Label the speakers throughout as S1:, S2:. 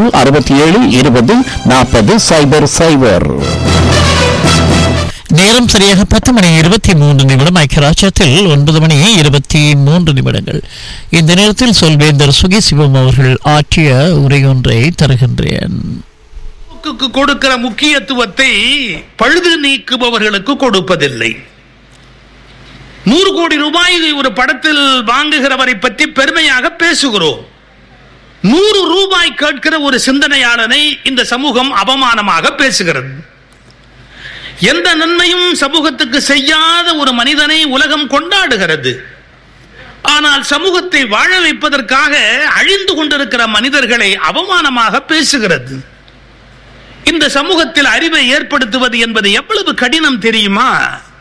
S1: அறுபத்தி ஏழு இருபது நாற்பது சைபர் சைபர்
S2: நேரம் சரியாக பத்து மணி இருபத்தி மூன்று நிமிடம் ஐக்கியராஜ்யத்தில் ஒன்பது மணி இருபத்தி மூன்று நிமிடங்கள் இந்த நேரத்தில் சொல்வேந்தர் சுகி சிவம் அவர்கள் ஆற்றிய உரையொன்றை தருகின்றேன்
S3: போக்குக்கு கொடுக்கிற முக்கியத்துவத்தை பழுது நீக்குபவர்களுக்கு கொடுப்பதில்லை நூறு கோடி ரூபாய் ஒரு படத்தில் வாங்குகிறவரை பற்றி பெருமையாக பேசுகிறோம் நூறு ரூபாய் கேட்கிற ஒரு சிந்தனையாளனை இந்த சமூகம் அவமானமாக பேசுகிறது எந்த நன்மையும் சமூகத்துக்கு செய்யாத ஒரு மனிதனை உலகம் கொண்டாடுகிறது ஆனால் சமூகத்தை வாழ வைப்பதற்காக அழிந்து கொண்டிருக்கிற மனிதர்களை அவமானமாக பேசுகிறது இந்த சமூகத்தில் அறிவை ஏற்படுத்துவது என்பது எவ்வளவு கடினம் தெரியுமா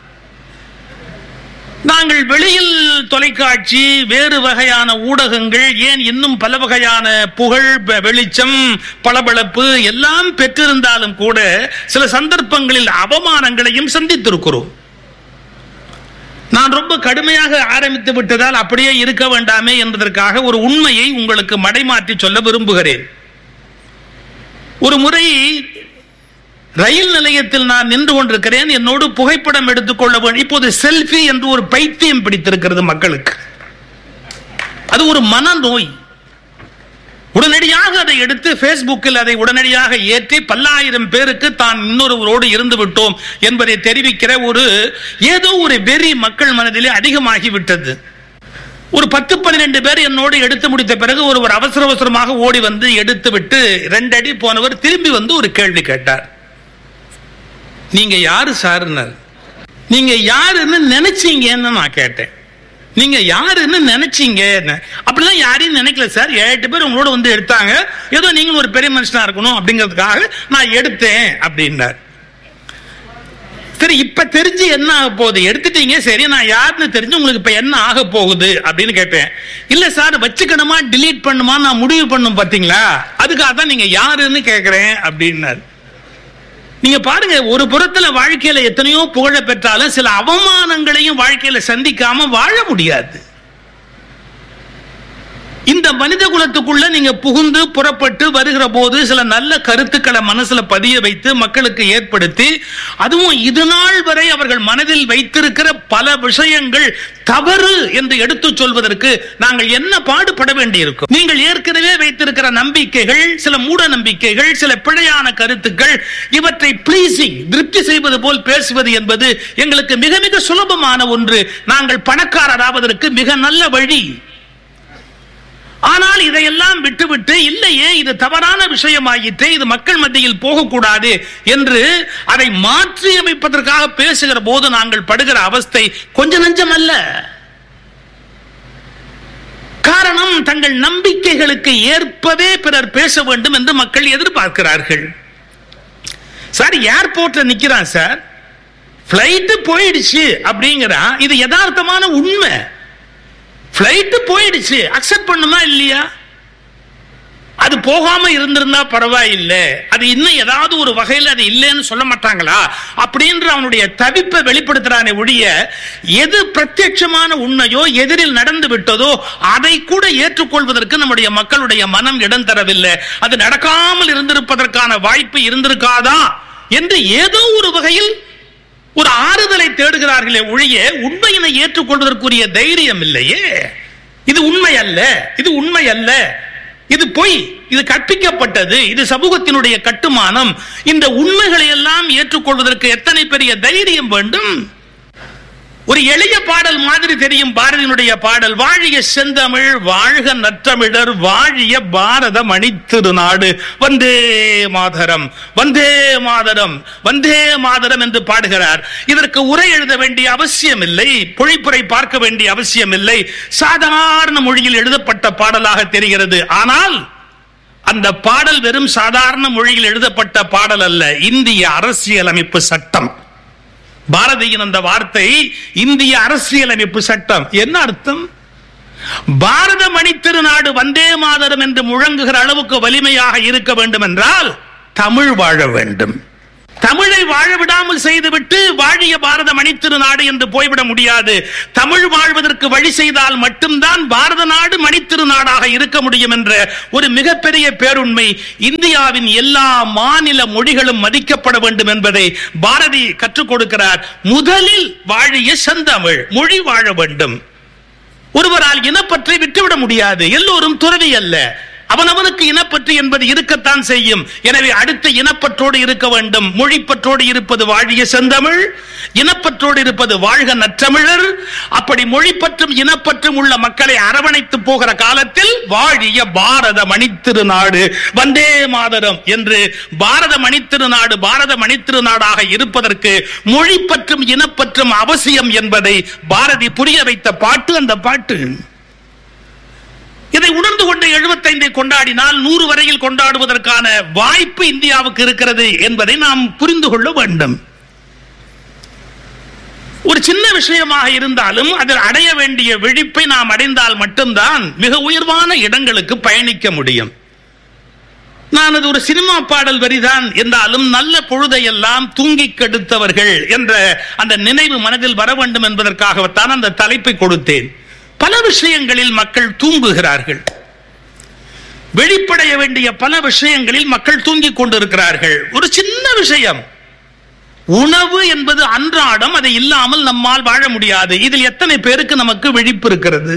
S3: நாங்கள் வெளியில் தொலைக்காட்சி வேறு வகையான ஊடகங்கள் ஏன் இன்னும் பல வகையான புகழ் வெ- வெளிச்சம் பளபளப்பு எல்லாம் பெற்றிருந்தாலும் கூட சில சந்தர்ப்பங்களில் அவமானங்களையும் சந்தித்திருக்கிறோம் நான் ரொம்ப கடுமையாக ஆரம்பித்து விட்டதால் அப்படியே இருக்க வேண்டாமே என்பதற்காக ஒரு உண்மையை உங்களுக்கு மடைமாற்றி சொல்ல விரும்புகிறேன் ஒரு முறை ரயில் நிலையத்தில் நான் நின்று கொண்டிருக்கிறேன் என்னோடு புகைப்படம் எடுத்துக்கொள்ள வேண்டும் இப்போது செல்ஃபி என்று ஒரு பைத்தியம் பிடித்திருக்கிறது மக்களுக்கு அது ஒரு மனநோய் உடனடியாக அதை எடுத்து பேஸ்புக்கில் அதை உடனடியாக ஏற்றி பல்லாயிரம் பேருக்கு தான் இன்னொருவரோடு இருந்து விட்டோம் என்பதை தெரிவிக்கிற ஒரு ஏதோ ஒரு வெறி மக்கள் மனதிலே அதிகமாகிவிட்டது ஒரு பத்து பன்னிரண்டு பேர் என்னோடு எடுத்து முடித்த பிறகு ஒருவர் அவசர அவசரமாக ஓடி வந்து எடுத்து விட்டு ரெண்டு அடி போனவர் திரும்பி வந்து ஒரு கேள்வி கேட்டார் நீங்க யாரு சாருனர் நீங்க யாருன்னு நினைச்சீங்கன்னு நான் கேட்டேன் நீங்க யாருன்னு நினைச்சீங்க அப்படிலாம் யாரையும் நினைக்கல சார் ஏழு எட்டு பேர் உங்களோட வந்து எடுத்தாங்க ஏதோ நீங்களும் ஒரு பெரிய மனுஷனா இருக்கணும் அப்படிங்கிறதுக்காக நான் எடுத்தேன் அப்படின்னார் சரி இப்ப தெரிஞ்சு என்ன ஆக போகுது எடுத்துட்டீங்க சரி நான் யாருன்னு தெரிஞ்சு உங்களுக்கு இப்ப என்ன ஆக போகுது அப்படின்னு கேட்டேன் இல்ல சார் வச்சுக்கணுமா delete பண்ணுமா நான் முடிவு பண்ணும் பாத்தீங்களா அதுக்காக தான் நீங்க யாருன்னு கேக்குறேன் அப்படின்னாரு நீங்க பாருங்க ஒரு புறத்துல வாழ்க்கையில எத்தனையோ புகழ பெற்றாலும் சில அவமானங்களையும் வாழ்க்கையில சந்திக்காம வாழ முடியாது இந்த மனித குலத்துக்குள்ள நீங்க புகுந்து புறப்பட்டு வருகிற போது சில நல்ல கருத்துக்களை மனசுல பதிய வைத்து மக்களுக்கு ஏற்படுத்தி அதுவும் இது நாள் வரை அவர்கள் மனதில் வைத்திருக்கிற பல விஷயங்கள் தவறு என்று எடுத்துச் சொல்வதற்கு நாங்கள் என்ன பாடுபட வேண்டியிருக்கும் நீங்கள் ஏற்கனவே வைத்திருக்கிற நம்பிக்கைகள் சில மூட நம்பிக்கைகள் சில பிழையான கருத்துக்கள் இவற்றை பிளீசிங் திருப்தி செய்வது போல் பேசுவது என்பது எங்களுக்கு மிக மிக சுலபமான ஒன்று நாங்கள் பணக்காரராவதற்கு மிக நல்ல வழி ஆனால் இதையெல்லாம் விட்டுவிட்டு இல்லையே இது தவறான விஷயமாயிற்றே இது மக்கள் மத்தியில் போகக்கூடாது என்று அதை மாற்றி அமைப்பதற்காக பேசுகிற போது நாங்கள் படுகிற அவஸ்தை கொஞ்ச நஞ்சம் அல்ல காரணம் தங்கள் நம்பிக்கைகளுக்கு ஏற்பவே பிறர் பேச வேண்டும் என்று மக்கள் எதிர்பார்க்கிறார்கள் சார் ஏர்போர்ட்ல நிக்கிறான் சார் பிளைட் போயிடுச்சு அப்படிங்கிறான் இது யதார்த்தமான உண்மை பிளைட் போயிடுச்சு அக்செப்ட் பண்ணுமா இல்லையா அது போகாம இருந்திருந்தா பரவாயில்லை அது இன்னும் ஏதாவது ஒரு வகையில் அது இல்லைன்னு சொல்ல மாட்டாங்களா அப்படின்ற அவனுடைய தவிப்பை வெளிப்படுத்துறானே ஒழிய எது பிரத்யட்சமான உண்மையோ எதிரில் நடந்து விட்டதோ அதை கூட ஏற்றுக்கொள்வதற்கு நம்முடைய மக்களுடைய மனம் இடம் தரவில்லை அது நடக்காமல் இருந்திருப்பதற்கான வாய்ப்பு இருந்திருக்காதா என்று ஏதோ ஒரு வகையில் ஒரு ஆறுதலை தேடுகிறார்களே ஒழிய உண்மையினை ஏற்றுக்கொள்வதற்குரிய தைரியம் இல்லையே இது உண்மை அல்ல இது உண்மை அல்ல இது பொய் இது கற்பிக்கப்பட்டது இது சமூகத்தினுடைய கட்டுமானம் இந்த உண்மைகளை எல்லாம் ஏற்றுக்கொள்வதற்கு எத்தனை பெரிய தைரியம் வேண்டும் ஒரு எளிய பாடல் மாதிரி தெரியும் பாரதியினுடைய பாடல் வாழிய செந்தமிழ் வாழ்க நற்றமிழர் வாழிய பாரத மணித்திருநாடு வந்தே மாதரம் வந்தே மாதரம் வந்தே மாதரம் என்று பாடுகிறார் இதற்கு உரை எழுத வேண்டிய அவசியம் இல்லை பொழிப்புரை பார்க்க வேண்டிய அவசியம் இல்லை சாதாரண மொழியில் எழுதப்பட்ட பாடலாக தெரிகிறது ஆனால் அந்த பாடல் வெறும் சாதாரண மொழியில் எழுதப்பட்ட பாடல் அல்ல இந்திய அரசியலமைப்பு சட்டம் பாரதியின் அந்த வார்த்தை இந்திய அரசியலமைப்பு சட்டம் என்ன அர்த்தம் பாரத மணித்திருநாடு வந்தே மாதரம் என்று முழங்குகிற அளவுக்கு வலிமையாக இருக்க வேண்டும் என்றால் தமிழ் வாழ வேண்டும் தமிழை வாழ விடாமல் செய்துவிட்டு வாழிய பாரத மணித்திரு நாடு என்று போய்விட முடியாது தமிழ் வாழ்வதற்கு வழி செய்தால் மட்டும்தான் பாரத நாடு மணித்திரு நாடாக இருக்க முடியும் என்ற ஒரு மிகப்பெரிய பேருண்மை இந்தியாவின் எல்லா மாநில மொழிகளும் மதிக்கப்பட வேண்டும் என்பதை பாரதி கற்றுக் கொடுக்கிறார் முதலில் வாழிய செந்தமிழ் மொழி வாழ வேண்டும் ஒருவரால் இனப்பற்றை விட்டுவிட முடியாது எல்லோரும் துறவி அல்ல அவனவனுக்கு இனப்பற்று என்பது இருக்கத்தான் செய்யும் எனவே அடுத்த இனப்பற்றோடு இருக்க வேண்டும் மொழிப்பற்றோடு இருப்பது வாழிய செந்தமிழ் இனப்பற்றோடு இருப்பது வாழ்க நற்றமிழர் அப்படி மொழிப்பற்றும் இனப்பற்றும் உள்ள மக்களை அரவணைத்து போகிற காலத்தில் வாழிய பாரத மணித்திரு நாடு வந்தே மாதரம் என்று பாரத மணித்திரு நாடு பாரத மணித்திரு நாடாக இருப்பதற்கு மொழிப்பற்றும் இனப்பற்றும் அவசியம் என்பதை பாரதி புரிய வைத்த பாட்டு அந்த பாட்டு இதை உணர்ந்து கொண்ட எழுபத்தைந்தை கொண்டாடினால் நூறு வரையில் கொண்டாடுவதற்கான வாய்ப்பு இந்தியாவுக்கு இருக்கிறது என்பதை நாம் புரிந்து கொள்ள வேண்டும் ஒரு சின்ன விஷயமாக இருந்தாலும் அதில் அடைய வேண்டிய விழிப்பை நாம் அடைந்தால் மட்டும்தான் மிக உயர்வான இடங்களுக்கு பயணிக்க முடியும் நான் அது ஒரு சினிமா பாடல் வரிதான் என்றாலும் நல்ல பொழுதையெல்லாம் தூங்கி கெடுத்தவர்கள் என்ற அந்த நினைவு மனதில் வர வேண்டும் என்பதற்காகத்தான் அந்த தலைப்பை கொடுத்தேன் பல விஷயங்களில் மக்கள் தூங்குகிறார்கள் வெளிப்படைய வேண்டிய பல விஷயங்களில் மக்கள் தூங்கிக் கொண்டிருக்கிறார்கள் ஒரு சின்ன விஷயம் உணவு என்பது அன்றாடம் அதை இல்லாமல் நம்மால் வாழ முடியாது இதில் எத்தனை பேருக்கு நமக்கு விழிப்பு இருக்கிறது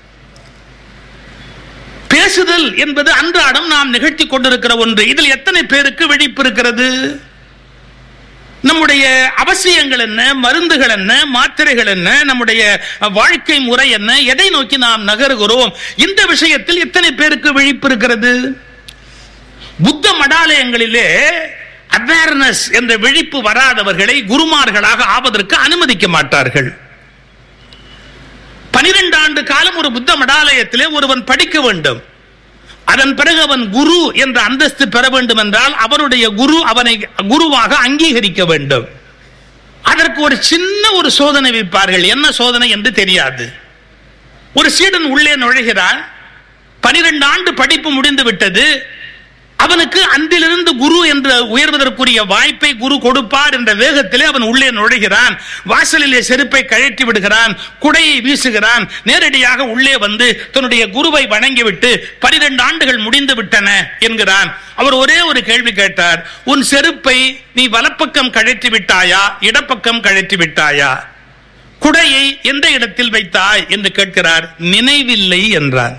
S3: பேசுதல் என்பது அன்றாடம் நாம் நிகழ்த்தி கொண்டிருக்கிற ஒன்று இதில் எத்தனை பேருக்கு விழிப்பு இருக்கிறது நம்முடைய அவசியங்கள் என்ன மருந்துகள் என்ன மாத்திரைகள் என்ன நம்முடைய வாழ்க்கை முறை என்ன எதை நோக்கி நாம் நகருகிறோம் இந்த விஷயத்தில் எத்தனை பேருக்கு விழிப்பு இருக்கிறது புத்த மடாலயங்களிலே அவேர்னஸ் என்ற விழிப்பு வராதவர்களை குருமார்களாக ஆவதற்கு அனுமதிக்க மாட்டார்கள் பனிரெண்டு ஆண்டு காலம் ஒரு புத்த மடாலயத்திலே ஒருவன் படிக்க வேண்டும் அதன் பிறகு அவன் குரு என்ற அந்தஸ்து பெற வேண்டும் என்றால் அவனுடைய குரு அவனை குருவாக அங்கீகரிக்க வேண்டும் அதற்கு ஒரு சின்ன ஒரு சோதனை வைப்பார்கள் என்ன சோதனை என்று தெரியாது ஒரு சீடன் உள்ளே நுழைகிறான் பனிரெண்டு ஆண்டு படிப்பு முடிந்து விட்டது அவனுக்கு அன்றிலிருந்து குரு என்று உயர்வதற்குரிய வாய்ப்பை குரு கொடுப்பார் என்ற வேகத்திலே அவன் உள்ளே நுழைகிறான் வாசலிலே செருப்பை கழற்றி விடுகிறான் குடையை வீசுகிறான் நேரடியாக உள்ளே வந்து தன்னுடைய குருவை வணங்கிவிட்டு பனிரெண்டு ஆண்டுகள் முடிந்து விட்டன என்கிறான் அவர் ஒரே ஒரு கேள்வி கேட்டார் உன் செருப்பை நீ வலப்பக்கம் கழற்றி விட்டாயா இடப்பக்கம் கழற்றி விட்டாயா குடையை எந்த இடத்தில் வைத்தாய் என்று கேட்கிறார் நினைவில்லை என்றார்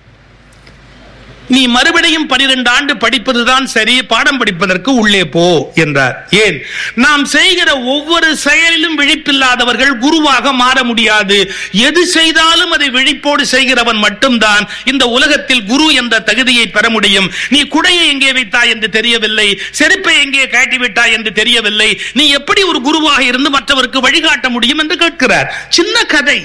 S3: நீ மறுபடியும் பனிரெண்டு ஆண்டு படிப்பதுதான் சரி பாடம் படிப்பதற்கு உள்ளே போ என்றார் ஏன் நாம் செய்கிற ஒவ்வொரு செயலிலும் விழிப்பில்லாதவர்கள் குருவாக மாற முடியாது எது செய்தாலும் அதை விழிப்போடு செய்கிறவன் மட்டும்தான் இந்த உலகத்தில் குரு என்ற தகுதியை பெற முடியும் நீ குடையை எங்கே வைத்தாய் என்று தெரியவில்லை செருப்பை எங்கே காட்டிவிட்டாய் என்று தெரியவில்லை நீ எப்படி ஒரு குருவாக இருந்து மற்றவருக்கு வழிகாட்ட முடியும் என்று கேட்கிறார் சின்ன கதை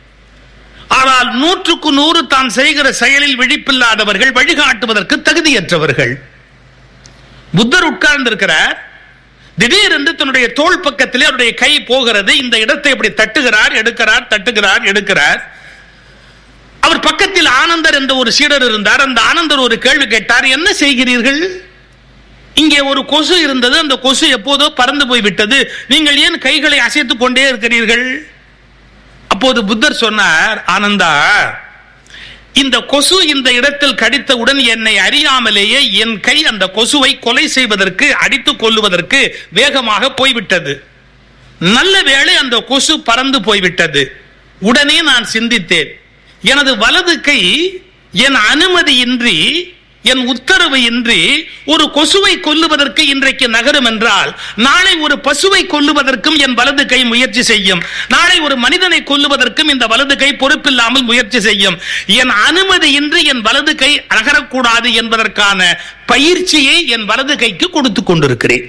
S3: ஆனால் நூற்றுக்கு நூறு தான் செய்கிற செயலில் விழிப்பில்லாதவர்கள் வழிகாட்டுவதற்கு தகுதியற்றவர்கள் புத்தர் உட்கார்ந்திருக்கிறார் திடீரென்று தன்னுடைய தோள் பக்கத்திலே அவருடைய கை போகிறது இந்த இடத்தை இப்படி தட்டுகிறார் எடுக்கிறார் தட்டுகிறார் எடுக்கிறார் அவர் பக்கத்தில் ஆனந்தர் என்ற ஒரு சீடர் இருந்தார் அந்த ஆனந்தர் ஒரு கேள்வி கேட்டார் என்ன செய்கிறீர்கள் இங்கே ஒரு கொசு இருந்தது அந்த கொசு எப்போதோ பறந்து போய்விட்டது நீங்கள் ஏன் கைகளை அசைத்துக் கொண்டே இருக்கிறீர்கள் அப்போது புத்தர் சொன்னார் ஆனந்தா இந்த கொசு இந்த இடத்தில் கடித்தவுடன் என்னை அறியாமலேயே என் கை அந்த கொசுவை கொலை செய்வதற்கு அடித்துக் கொள்ளுவதற்கு வேகமாக போய்விட்டது நல்ல வேளை அந்த கொசு பறந்து போய்விட்டது உடனே நான் சிந்தித்தேன் எனது வலது கை என் அனுமதியின்றி என் உத்தரவு இன்றி ஒரு கொசுவை கொல்லுவதற்கு இன்றைக்கு நகரும் என்றால் நாளை ஒரு பசுவை கொல்லுவதற்கும் என் வலது கை முயற்சி செய்யும் நாளை ஒரு மனிதனை கொல்லுவதற்கும் இந்த வலது கை பொறுப்பில்லாமல் முயற்சி செய்யும் என் அனுமதியின்றி என் வலது கை நகரக்கூடாது என்பதற்கான பயிற்சியை என் வலது கைக்கு கொடுத்து கொண்டிருக்கிறேன்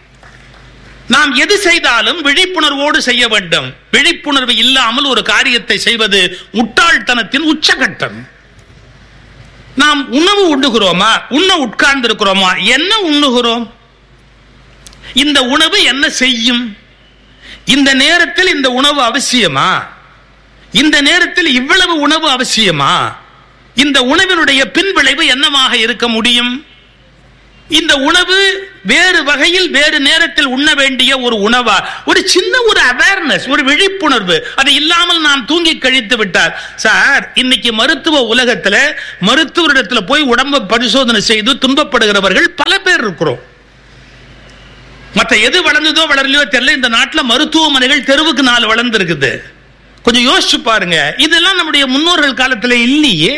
S3: நாம் எது செய்தாலும் விழிப்புணர்வோடு செய்ய வேண்டும் விழிப்புணர்வு இல்லாமல் ஒரு காரியத்தை செய்வது முட்டாள்தனத்தின் உச்சகட்டம் நாம் உணவு உண்ணுகிறோமா உண்ண உட்கார்ந்து இருக்கிறோமா என்ன உண்ணுகிறோம் இந்த உணவு என்ன செய்யும் இந்த நேரத்தில் இந்த உணவு அவசியமா இந்த நேரத்தில் இவ்வளவு உணவு அவசியமா இந்த உணவினுடைய பின்விளைவு என்னவாக இருக்க முடியும் இந்த உணவு வேறு வகையில் வேறு நேரத்தில் உண்ண வேண்டிய ஒரு உணவா ஒரு சின்ன ஒரு அவேர்னஸ் ஒரு விழிப்புணர்வு அது இல்லாமல் நாம் தூங்கி கழித்து விட்டார் சார் இன்னைக்கு மருத்துவ உலகத்துல மருத்துவரிடத்துல போய் உடம்பை பரிசோதனை செய்து துன்பப்படுகிறவர்கள் பல பேர் இருக்கிறோம் மற்ற எது வளர்ந்ததோ வளரலையோ தெரியல இந்த நாட்டில் மருத்துவமனைகள் தெருவுக்கு நாலு வளர்ந்து இருக்குது கொஞ்சம் யோசிச்சு பாருங்க இதெல்லாம் நம்முடைய முன்னோர்கள் காலத்துல இல்லையே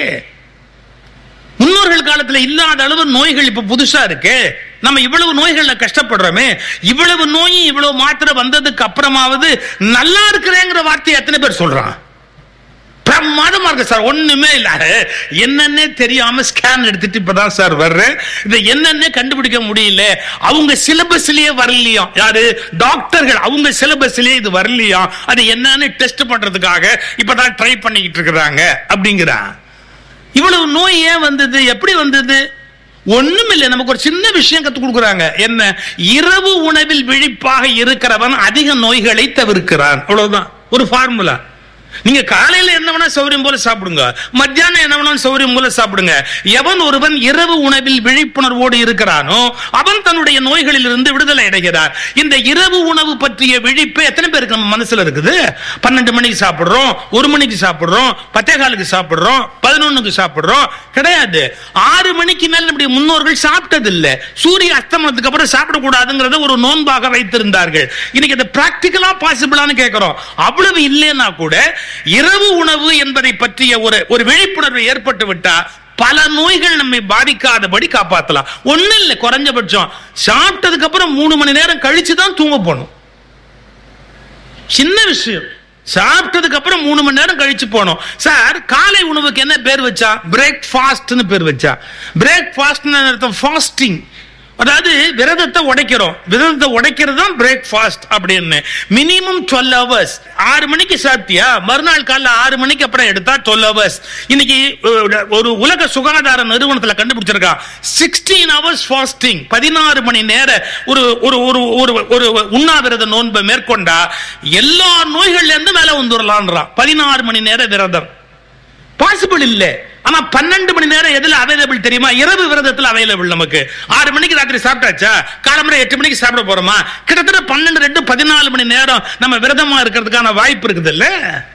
S3: முன்னோர்கள் காலத்துல இல்லாத அளவு நோய்கள் இப்ப புதுசா இருக்கு நம்ம இவ்வளவு நோய்கள்ல கஷ்டப்படுறோமே இவ்வளவு நோயும் இவ்வளவு மாத்திரை வந்ததுக்கு அப்புறமாவது நல்லா இருக்கிறேங்கிற வார்த்தையை எத்தனை பேர் சொல்றான் பிரமாதமா இருக்கு சார் ஒண்ணுமே இல்ல என்னன்னே தெரியாம ஸ்கேன் எடுத்துட்டு இப்பதான் சார் வர்றேன் இது என்னன்னே கண்டுபிடிக்க முடியல அவங்க சிலபஸ்லயே வரலையாம் யாரு டாக்டர்கள் அவங்க சிலபஸ்லயே இது வரலையாம் அது என்னன்னு டெஸ்ட் பண்றதுக்காக இப்பதான் ட்ரை பண்ணிக்கிட்டு இருக்கிறாங்க அப்படிங்கிறான் இவ்வளவு நோய் ஏன் வந்தது எப்படி வந்தது ஒண்ணும் இல்லை நமக்கு ஒரு சின்ன விஷயம் கத்து கொடுக்குறாங்க என்ன இரவு உணவில் விழிப்பாக இருக்கிறவன் அதிக நோய்களை தவிர்க்கிறான் அவ்வளவுதான் ஒரு ஃபார்முலா நீங்க காலையில என்ன வேணா சௌரியம் போல சாப்பிடுங்க மத்தியானம் என்ன வேணா சௌரியம் போல சாப்பிடுங்க எவன் ஒருவன் இரவு உணவில் விழிப்புணர்வோடு இருக்கிறானோ அவன் தன்னுடைய நோய்களில் இருந்து விடுதலை அடைகிறார் இந்த இரவு உணவு பற்றிய விழிப்பு எத்தனை பேருக்கு நம்ம மனசுல இருக்குது பன்னெண்டு மணிக்கு சாப்பிடுறோம் ஒரு மணிக்கு சாப்பிடுறோம் பத்தே காலுக்கு சாப்பிடுறோம் பதினொன்னுக்கு சாப்பிடுறோம் கிடையாது ஆறு மணிக்கு மேல நம்முடைய முன்னோர்கள் சாப்பிட்டது இல்ல சூரிய அஸ்தமனத்துக்கு அப்புறம் சாப்பிடக்கூடாதுங்கிறத ஒரு நோன்பாக வைத்திருந்தார்கள் இன்னைக்கு அது பிராக்டிக்கலா பாசிபிளான்னு கேட்கிறோம் அவ்வளவு இல்லைன்னா கூட இரவு உணவு என்பதை பற்றிய ஒரு ஒரு விழிப்புணர்வு ஏற்பட்டு விட்டா பல நோய்கள் நம்மை பாதிக்காதபடி காப்பாத்தலாம் ஒண்ணு இல்ல குறைஞ்சபட்சம் சாப்பிட்டதுக்கு அப்புறம் மூணு மணி நேரம் கழிச்சு தான் தூங்க போகணும் சின்ன விஷயம் சாப்பிட்டதுக்கு அப்புறம் மூணு மணி நேரம் கழிச்சு போனோம் சார் காலை உணவுக்கு என்ன பேர் வச்சா பிரேக்ஃபாஸ்ட்னு பேர் வச்சா பிரேக்ஃபாஸ்ட் அர்த்தம் ஃபாஸ்டிங் அதாவது விரதத்தை உடைக்கிறோம் விரதத்தை உடைக்கிறது தான் பிரேக்ஃபாஸ்ட் அப்படின்னு மினிமம் டுவெல் ஹவர்ஸ் ஆறு மணிக்கு சாப்பிட்டியா மறுநாள் காலைல ஆறு மணிக்கு அப்புறம் எடுத்தா டுவெல் ஹவர்ஸ் இன்னைக்கு அஹ், ஒரு உலக சுகாதார நிறுவனத்தில் கண்டுபிடிச்சிருக்கா சிக்ஸ்டீன் ஹவர்ஸ் ஃபாஸ்டிங் பதினாறு மணி நேர ஒரு ஒரு ஒரு ஒரு ஒரு உண்ணாவிரத நோன்பை மேற்கொண்டா எல்லா நோய்கள்ல இருந்து மேல வந்துடலான்றான் பதினாறு மணி நேர விரதம் பாசிபிள் இல்ல ஆனா பன்னெண்டு மணி நேரம் எதுல அவைலபிள் தெரியுமா இரவு விரதத்துல அவைலபிள் நமக்கு ஆறு மணிக்கு ராத்திரி சாப்பிட்டாச்சா காலம்பரை எட்டு மணிக்கு சாப்பிட போறோமா கிட்டத்தட்ட பன்னெண்டு ரெண்டு பதினாலு மணி நேரம் நம்ம விரதமா இருக்கிறதுக்கான வாய்ப்பு இருக்குது இல்ல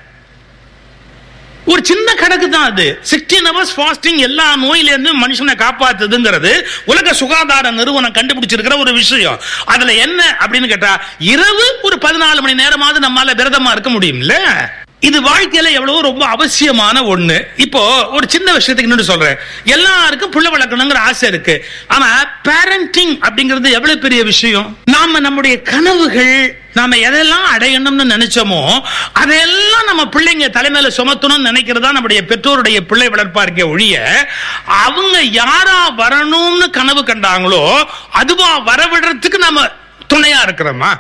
S3: ஒரு சின்ன கணக்கு தான் அது சிக்ஸ்டீன் ஹவர்ஸ் ஃபாஸ்டிங் எல்லா நோயில இருந்து மனுஷனை காப்பாத்துதுங்கிறது உலக சுகாதார நிறுவனம் கண்டுபிடிச்சிருக்கிற ஒரு விஷயம் அதுல என்ன அப்படின்னு கேட்டா இரவு ஒரு பதினாலு மணி நேரமாவது நம்மால விரதமா இருக்க முடியும்ல இது வாழ்க்கையில எவ்வளவோ ரொம்ப அவசியமான ஒண்ணு இப்போ ஒரு சின்ன விஷயத்துக்கு இன்னொன்று சொல்றேன் எல்லாருக்கும் புள்ள வளர்க்கணுங்கிற ஆசை இருக்கு ஆனா பேரண்டிங் அப்படிங்கிறது எவ்வளவு பெரிய விஷயம் நாம நம்முடைய கனவுகள் நாம எதெல்லாம் அடையணும்னு நினைச்சோமோ அதெல்லாம் நம்ம பிள்ளைங்க தலைமையில சுமத்தணும்னு நினைக்கிறதா நம்முடைய பெற்றோருடைய பிள்ளை வளர்ப்பா இருக்க ஒழிய அவங்க யாரா வரணும்னு கனவு கண்டாங்களோ அதுவா வரவிடுறதுக்கு நம்ம துணையா இருக்கிறோமா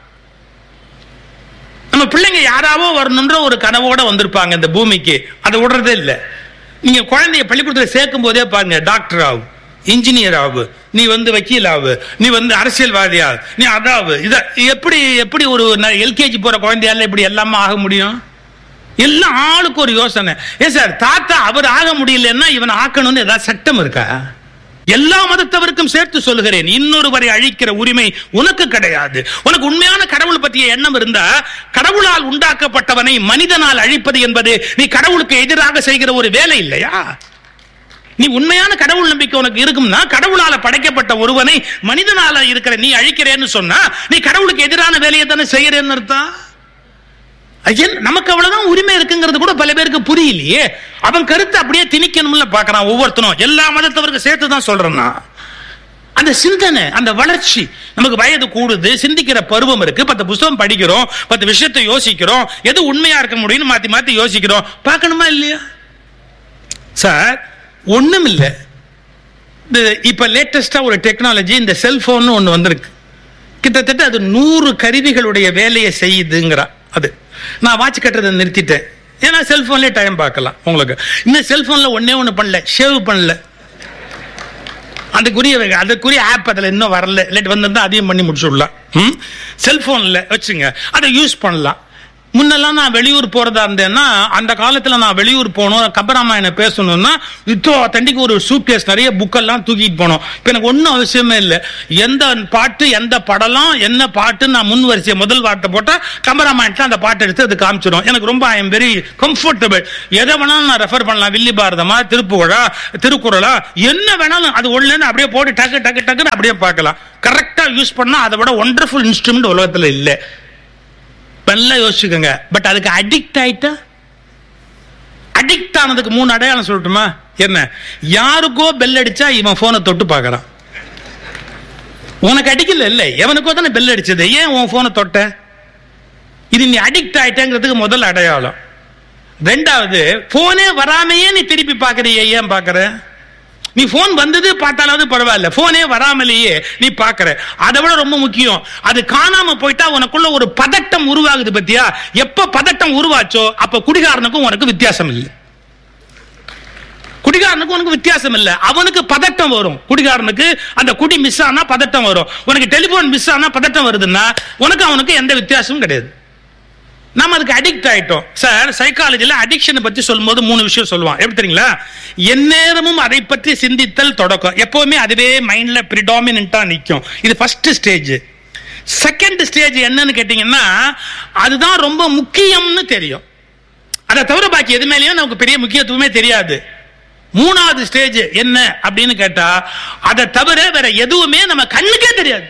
S3: நம்ம பிள்ளைங்க யாராவோ வரணுன்ற ஒரு கனவோட வந்திருப்பாங்க இந்த பூமிக்கு அதை விடுறதே இல்லை நீங்க குழந்தைய பள்ளிக்கூடத்தில் சேர்க்கும் போதே பாருங்க டாக்டர் ஆகு இன்ஜினியர் ஆகு நீ வந்து வக்கீல் ஆகு நீ வந்து அரசியல்வாதி ஆகு நீ அதாவு இத எப்படி எப்படி ஒரு எல்கேஜி போற குழந்தையால இப்படி எல்லாமே ஆக முடியும் எல்லாம் ஆளுக்கு ஒரு யோசனை ஏன் சார் தாத்தா அவர் ஆக முடியலன்னா இவன் ஆக்கணும்னு ஏதாவது சட்டம் இருக்கா எல்லா மதத்தவருக்கும் சேர்த்து சொல்லுகிறேன் இன்னொருவரை அழிக்கிற உரிமை உனக்கு கிடையாது உனக்கு உண்மையான கடவுள் பற்றிய எண்ணம் இருந்தா கடவுளால் உண்டாக்கப்பட்டவனை மனிதனால் அழிப்பது என்பது நீ கடவுளுக்கு எதிராக செய்கிற ஒரு வேலை இல்லையா நீ உண்மையான கடவுள் நம்பிக்கை உனக்கு இருக்கும்னா கடவுளால படைக்கப்பட்ட ஒருவனை மனிதனால இருக்கிற நீ அழிக்கிறேன்னு சொன்னா நீ கடவுளுக்கு எதிரான வேலையை தானே செய்யறேன்னு அர்த்தம் ஐயன் நமக்கு அவ்வளவுதான் உரிமை இருக்குங்கிறது கூட பல பேருக்கு புரியலையே அவன் கருத்தை அப்படியே திணிக்கணும்ல பாக்குறான் ஒவ்வொருத்தனும் எல்லா மதத்தவருக்கு சேர்த்து தான் சொல்றேன்னா அந்த சிந்தனை அந்த வளர்ச்சி நமக்கு வயது கூடுது சிந்திக்கிற பருவம் இருக்கு பத்து புஸ்தகம் படிக்கிறோம் பத்து விஷயத்தை யோசிக்கிறோம் எது உண்மையா இருக்க முடியும்னு மாத்தி மாத்தி யோசிக்கிறோம் பார்க்கணுமா இல்லையா சார் ஒண்ணும் இல்ல இந்த இப்ப லேட்டஸ்டா ஒரு டெக்னாலஜி இந்த செல்போன் ஒண்ணு வந்திருக்கு கிட்டத்தட்ட அது நூறு கருவிகளுடைய வேலையை செய்யுதுங்கிறா அது நான் வாட்ச் கட்டுறதை நிறுத்திட்டேன் ஏன்னா செல்போன்லேயே டைம் பார்க்கலாம் உங்களுக்கு இன்னும் செல்போன்ல ஒன்னே ஒன்று பண்ணல ஷேவ் பண்ணல அதுக்குரிய அதுக்குரிய ஆப் அதில் இன்னும் வரல இல்லாட்டி வந்திருந்தா அதையும் பண்ணி முடிச்சுடலாம் ம் செல்போனில் வச்சுங்க அதை யூஸ் பண்ணலாம் முன்னெல்லாம் நான் வெளியூர் போறதா இருந்தேன்னா அந்த காலத்துல நான் வெளியூர் போகணும் கபராமாயணம் பேசணும்னா இத்தோ தண்டிக்கு ஒரு சூட்கேஸ் நிறைய புக்கெல்லாம் தூக்கிட்டு போனோம் இப்போ எனக்கு ஒன்றும் அவசியமே இல்லை எந்த பாட்டு எந்த படலாம் என்ன பாட்டு நான் முன் வரிசை முதல் வார்த்தை போட்டா கம்பராமாயணத்தில் அந்த பாட்டு எடுத்து அது காமிச்சிடும் எனக்கு ரொம்ப ஐ எம் வெரி கம்ஃபர்டபுள் எதை வேணாலும் நான் ரெஃபர் பண்ணலாம் வில்லி பாரதமா திருப்புகழா திருக்குறளா என்ன வேணாலும் அது ஒண்ணுன்னு அப்படியே போட்டு டக்கு டக்கு டக்குன்னு அப்படியே பார்க்கலாம் கரெக்டா யூஸ் பண்ணா அதை விட ஒண்டர்ஃபுல் இன்ஸ்ட்ருமெண்ட் உலகத்துல இல்லை நல்லா யோசிச்சுக்கோங்க பட் அதுக்கு அடிக்ட் ஆயிட்டா அடிக்ட் ஆனதுக்கு மூணு அடையாளம் சொல்லட்டுமா என்ன யாருக்கோ பெல் அடிச்சா இவன் போனை தொட்டு பார்க்கறான் உனக்கு அடிக்கல இல்ல எவனுக்கோ தானே பெல் அடிச்சது ஏன் உன் போனை தொட்ட இது நீ அடிக்ட் ஆயிட்டேங்கிறதுக்கு முதல் அடையாளம் ரெண்டாவது போனே வராமையே நீ திருப்பி பார்க்கறியே ஏன் பார்க்கற நீ போன் வந்தது பார்த்தாலாவது பரவாயில்ல போனே வராமலேயே நீ பார்க்கற அதை விட ரொம்ப முக்கியம் அது காணாம போயிட்டா உனக்குள்ள ஒரு பதட்டம் உருவாகுது பத்தியா எப்ப பதட்டம் உருவாச்சோ அப்ப குடிகாரனுக்கும் உனக்கு வித்தியாசம் இல்லை குடிகாரனுக்கு உனக்கு வித்தியாசம் இல்ல அவனுக்கு பதட்டம் வரும் குடிகாரனுக்கு அந்த குடி மிஸ் ஆனா பதட்டம் வரும் உனக்கு டெலிபோன் மிஸ் ஆனா பதட்டம் வருதுன்னா உனக்கு அவனுக்கு எந்த வித்தியாசமும் கிடையாது நம்ம அதுக்கு அடிக்ட் ஆயிட்டோம் சார் சைக்காலஜில அடிக்ஷனை பத்தி சொல்லும்போது மூணு விஷயம் சொல்லுவான் எப்படி தெரியுங்களா எந்நேரமும் அதை பற்றி சிந்தித்தல் தொடக்கம் எப்பவுமே அதுவே மைண்ட்ல பிரிடாமினா நிற்கும் இது ஃபர்ஸ்ட் ஸ்டேஜ் செகண்ட் ஸ்டேஜ் என்னன்னு கேட்டீங்கன்னா அதுதான் ரொம்ப முக்கியம்னு தெரியும் அதை தவிர பாக்கி எது மேலேயும் நமக்கு பெரிய முக்கியத்துவமே தெரியாது மூணாவது ஸ்டேஜ் என்ன அப்படின்னு கேட்டா அதை தவிர வேற எதுவுமே நம்ம கண்ணுக்கே தெரியாது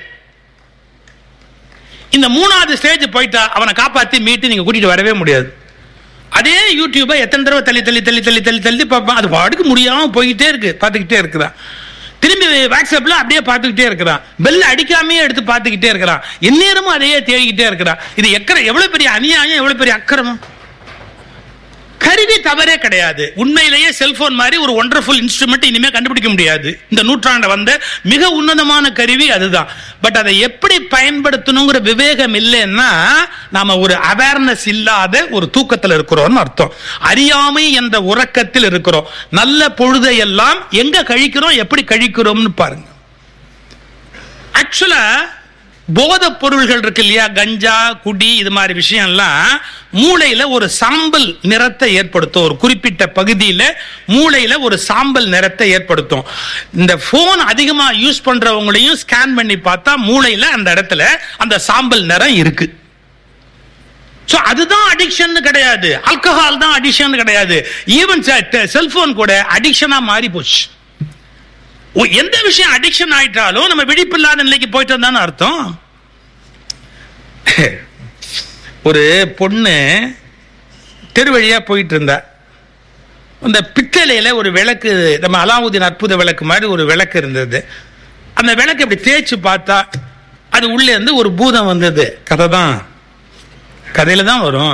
S3: இந்த மூணாவது ஸ்டேஜ் போயிட்டா அவனை காப்பாத்தி மீட்டு நீங்க கூட்டிட்டு வரவே முடியாது அதே யூடியூபை எத்தனை தடவை தள்ளி தள்ளி தள்ளி தள்ளி தள்ளி தள்ளி பார்ப்பான் அது பாட்டுக்கு முடியாம போய்கிட்டே இருக்கு பார்த்துக்கிட்டே இருக்கிறான் திரும்பி வாட்ஸ்அப்ல அப்படியே பார்த்துக்கிட்டே இருக்கிறான் பெல் அடிக்காமையே எடுத்து பார்த்துக்கிட்டே இருக்கிறான் எந்நேரமும் அதையே தேடிக்கிட்டே இருக்கிறான் இது எக்கற எவ்வளவு பெரிய அநியாயம் எவ்வளவு பெரிய அக்கிரமம் கருவி தவறே கிடையாது உண்மையிலேயே செல்போன் மாதிரி ஒரு ஒண்டர்ஃபுல் இன்ஸ்ட்ருமெண்ட் இனிமே கண்டுபிடிக்க முடியாது இந்த நூற்றாண்டு வந்த மிக உன்னதமான கருவி அதுதான் பட் அதை எப்படி பயன்படுத்தணுங்கிற விவேகம் இல்லைன்னா நாம ஒரு அவேர்னஸ் இல்லாத ஒரு தூக்கத்தில் இருக்கிறோம்னு அர்த்தம் அறியாமை என்ற உறக்கத்தில் இருக்கிறோம் நல்ல பொழுதையெல்லாம் எங்க கழிக்கிறோம் எப்படி கழிக்கிறோம்னு பாருங்க ஆக்சுவலா போதைப் பொருள்கள் இருக்கு இல்லையா கஞ்சா குடி இது மாதிரி விஷயம்லாம் மூளையில ஒரு சாம்பல் நிறத்தை ஏற்படுத்தும் ஒரு குறிப்பிட்ட பகுதியில மூளையில ஒரு சாம்பல் நிறத்தை ஏற்படுத்தும் இந்த போன் அதிகமா யூஸ் பண்றவங்களையும் ஸ்கேன் பண்ணி பார்த்தா மூளையில அந்த இடத்துல அந்த சாம்பல் நிறம் இருக்கு சோ அதுதான் அடிக்ஷன் கிடையாது ஆல்கஹால் தான் அடிக்ஷன் கிடையாது ஈவன் செல்போன் கூட அடிக்ஷனா மாறி போச்சு ஓ, எந்த விஷயம் அடிக்ஷன் ஆயிட்டாலும் நம்ம விழிப்பில்லாத நிலைக்கு போயிட்டு வந்தான்னு அர்த்தம் ஒரு பொண்ணு தெரு வழியா போயிட்டு இருந்தா அந்த பித்தளையில ஒரு விளக்கு நம்ம அலாவுதீன் அற்புத விளக்கு மாதிரி ஒரு விளக்கு இருந்தது அந்த விளக்கு இப்படி தேய்ச்சு பார்த்தா அது உள்ளே இருந்து ஒரு பூதம் வந்தது கதை தான் கதையில தான் வரும்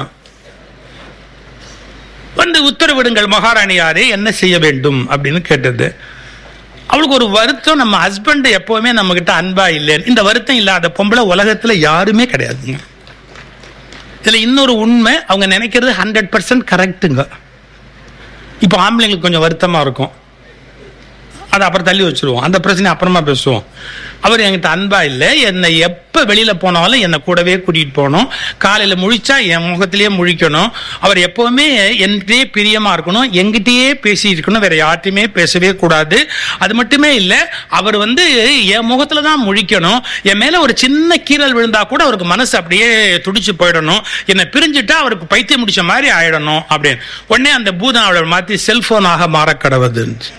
S3: வந்து உத்தரவிடுங்கள் மகாராணியாரே என்ன செய்ய வேண்டும் அப்படின்னு கேட்டது அவளுக்கு ஒரு வருத்தம் நம்ம ஹஸ்பண்ட் எப்பவுமே நம்ம கிட்ட அன்பா இல்லைன்னு இந்த வருத்தம் இல்லாத பொம்பளை உலகத்துல யாருமே கிடையாதுங்க இதுல இன்னொரு உண்மை அவங்க நினைக்கிறது ஹண்ட்ரட் பர்சன்ட் கரெக்டுங்க இப்போ ஆம்பளைங்களுக்கு கொஞ்சம் வருத்தமா இருக்கும் அதை அப்புறம் தள்ளி வச்சிருவோம் அந்த பிரச்சனை அப்புறமா பேசுவோம் அவர் என்கிட்ட அன்பா இல்லை என்னை எப்போ வெளியில போனாலும் என்னை கூடவே கூட்டிட்டு போகணும் காலையில முழிச்சா என் முகத்திலேயே முழிக்கணும் அவர் எப்பவுமே என்கிட்டயே பிரியமா இருக்கணும் என்கிட்டயே பேசி இருக்கணும் வேற யார்ட்டையுமே பேசவே கூடாது அது மட்டுமே இல்லை அவர் வந்து என் முகத்துல தான் முழிக்கணும் என் மேல ஒரு சின்ன கீறல் விழுந்தா கூட அவருக்கு மனசு அப்படியே துடிச்சு போயிடணும் என்னை பிரிஞ்சுட்டா அவருக்கு பைத்தியம் முடிச்ச மாதிரி ஆயிடணும் அப்படின்னு உடனே அந்த பூதம் அவளை மாத்தி செல்போனாக மாற கடவுதுன்னு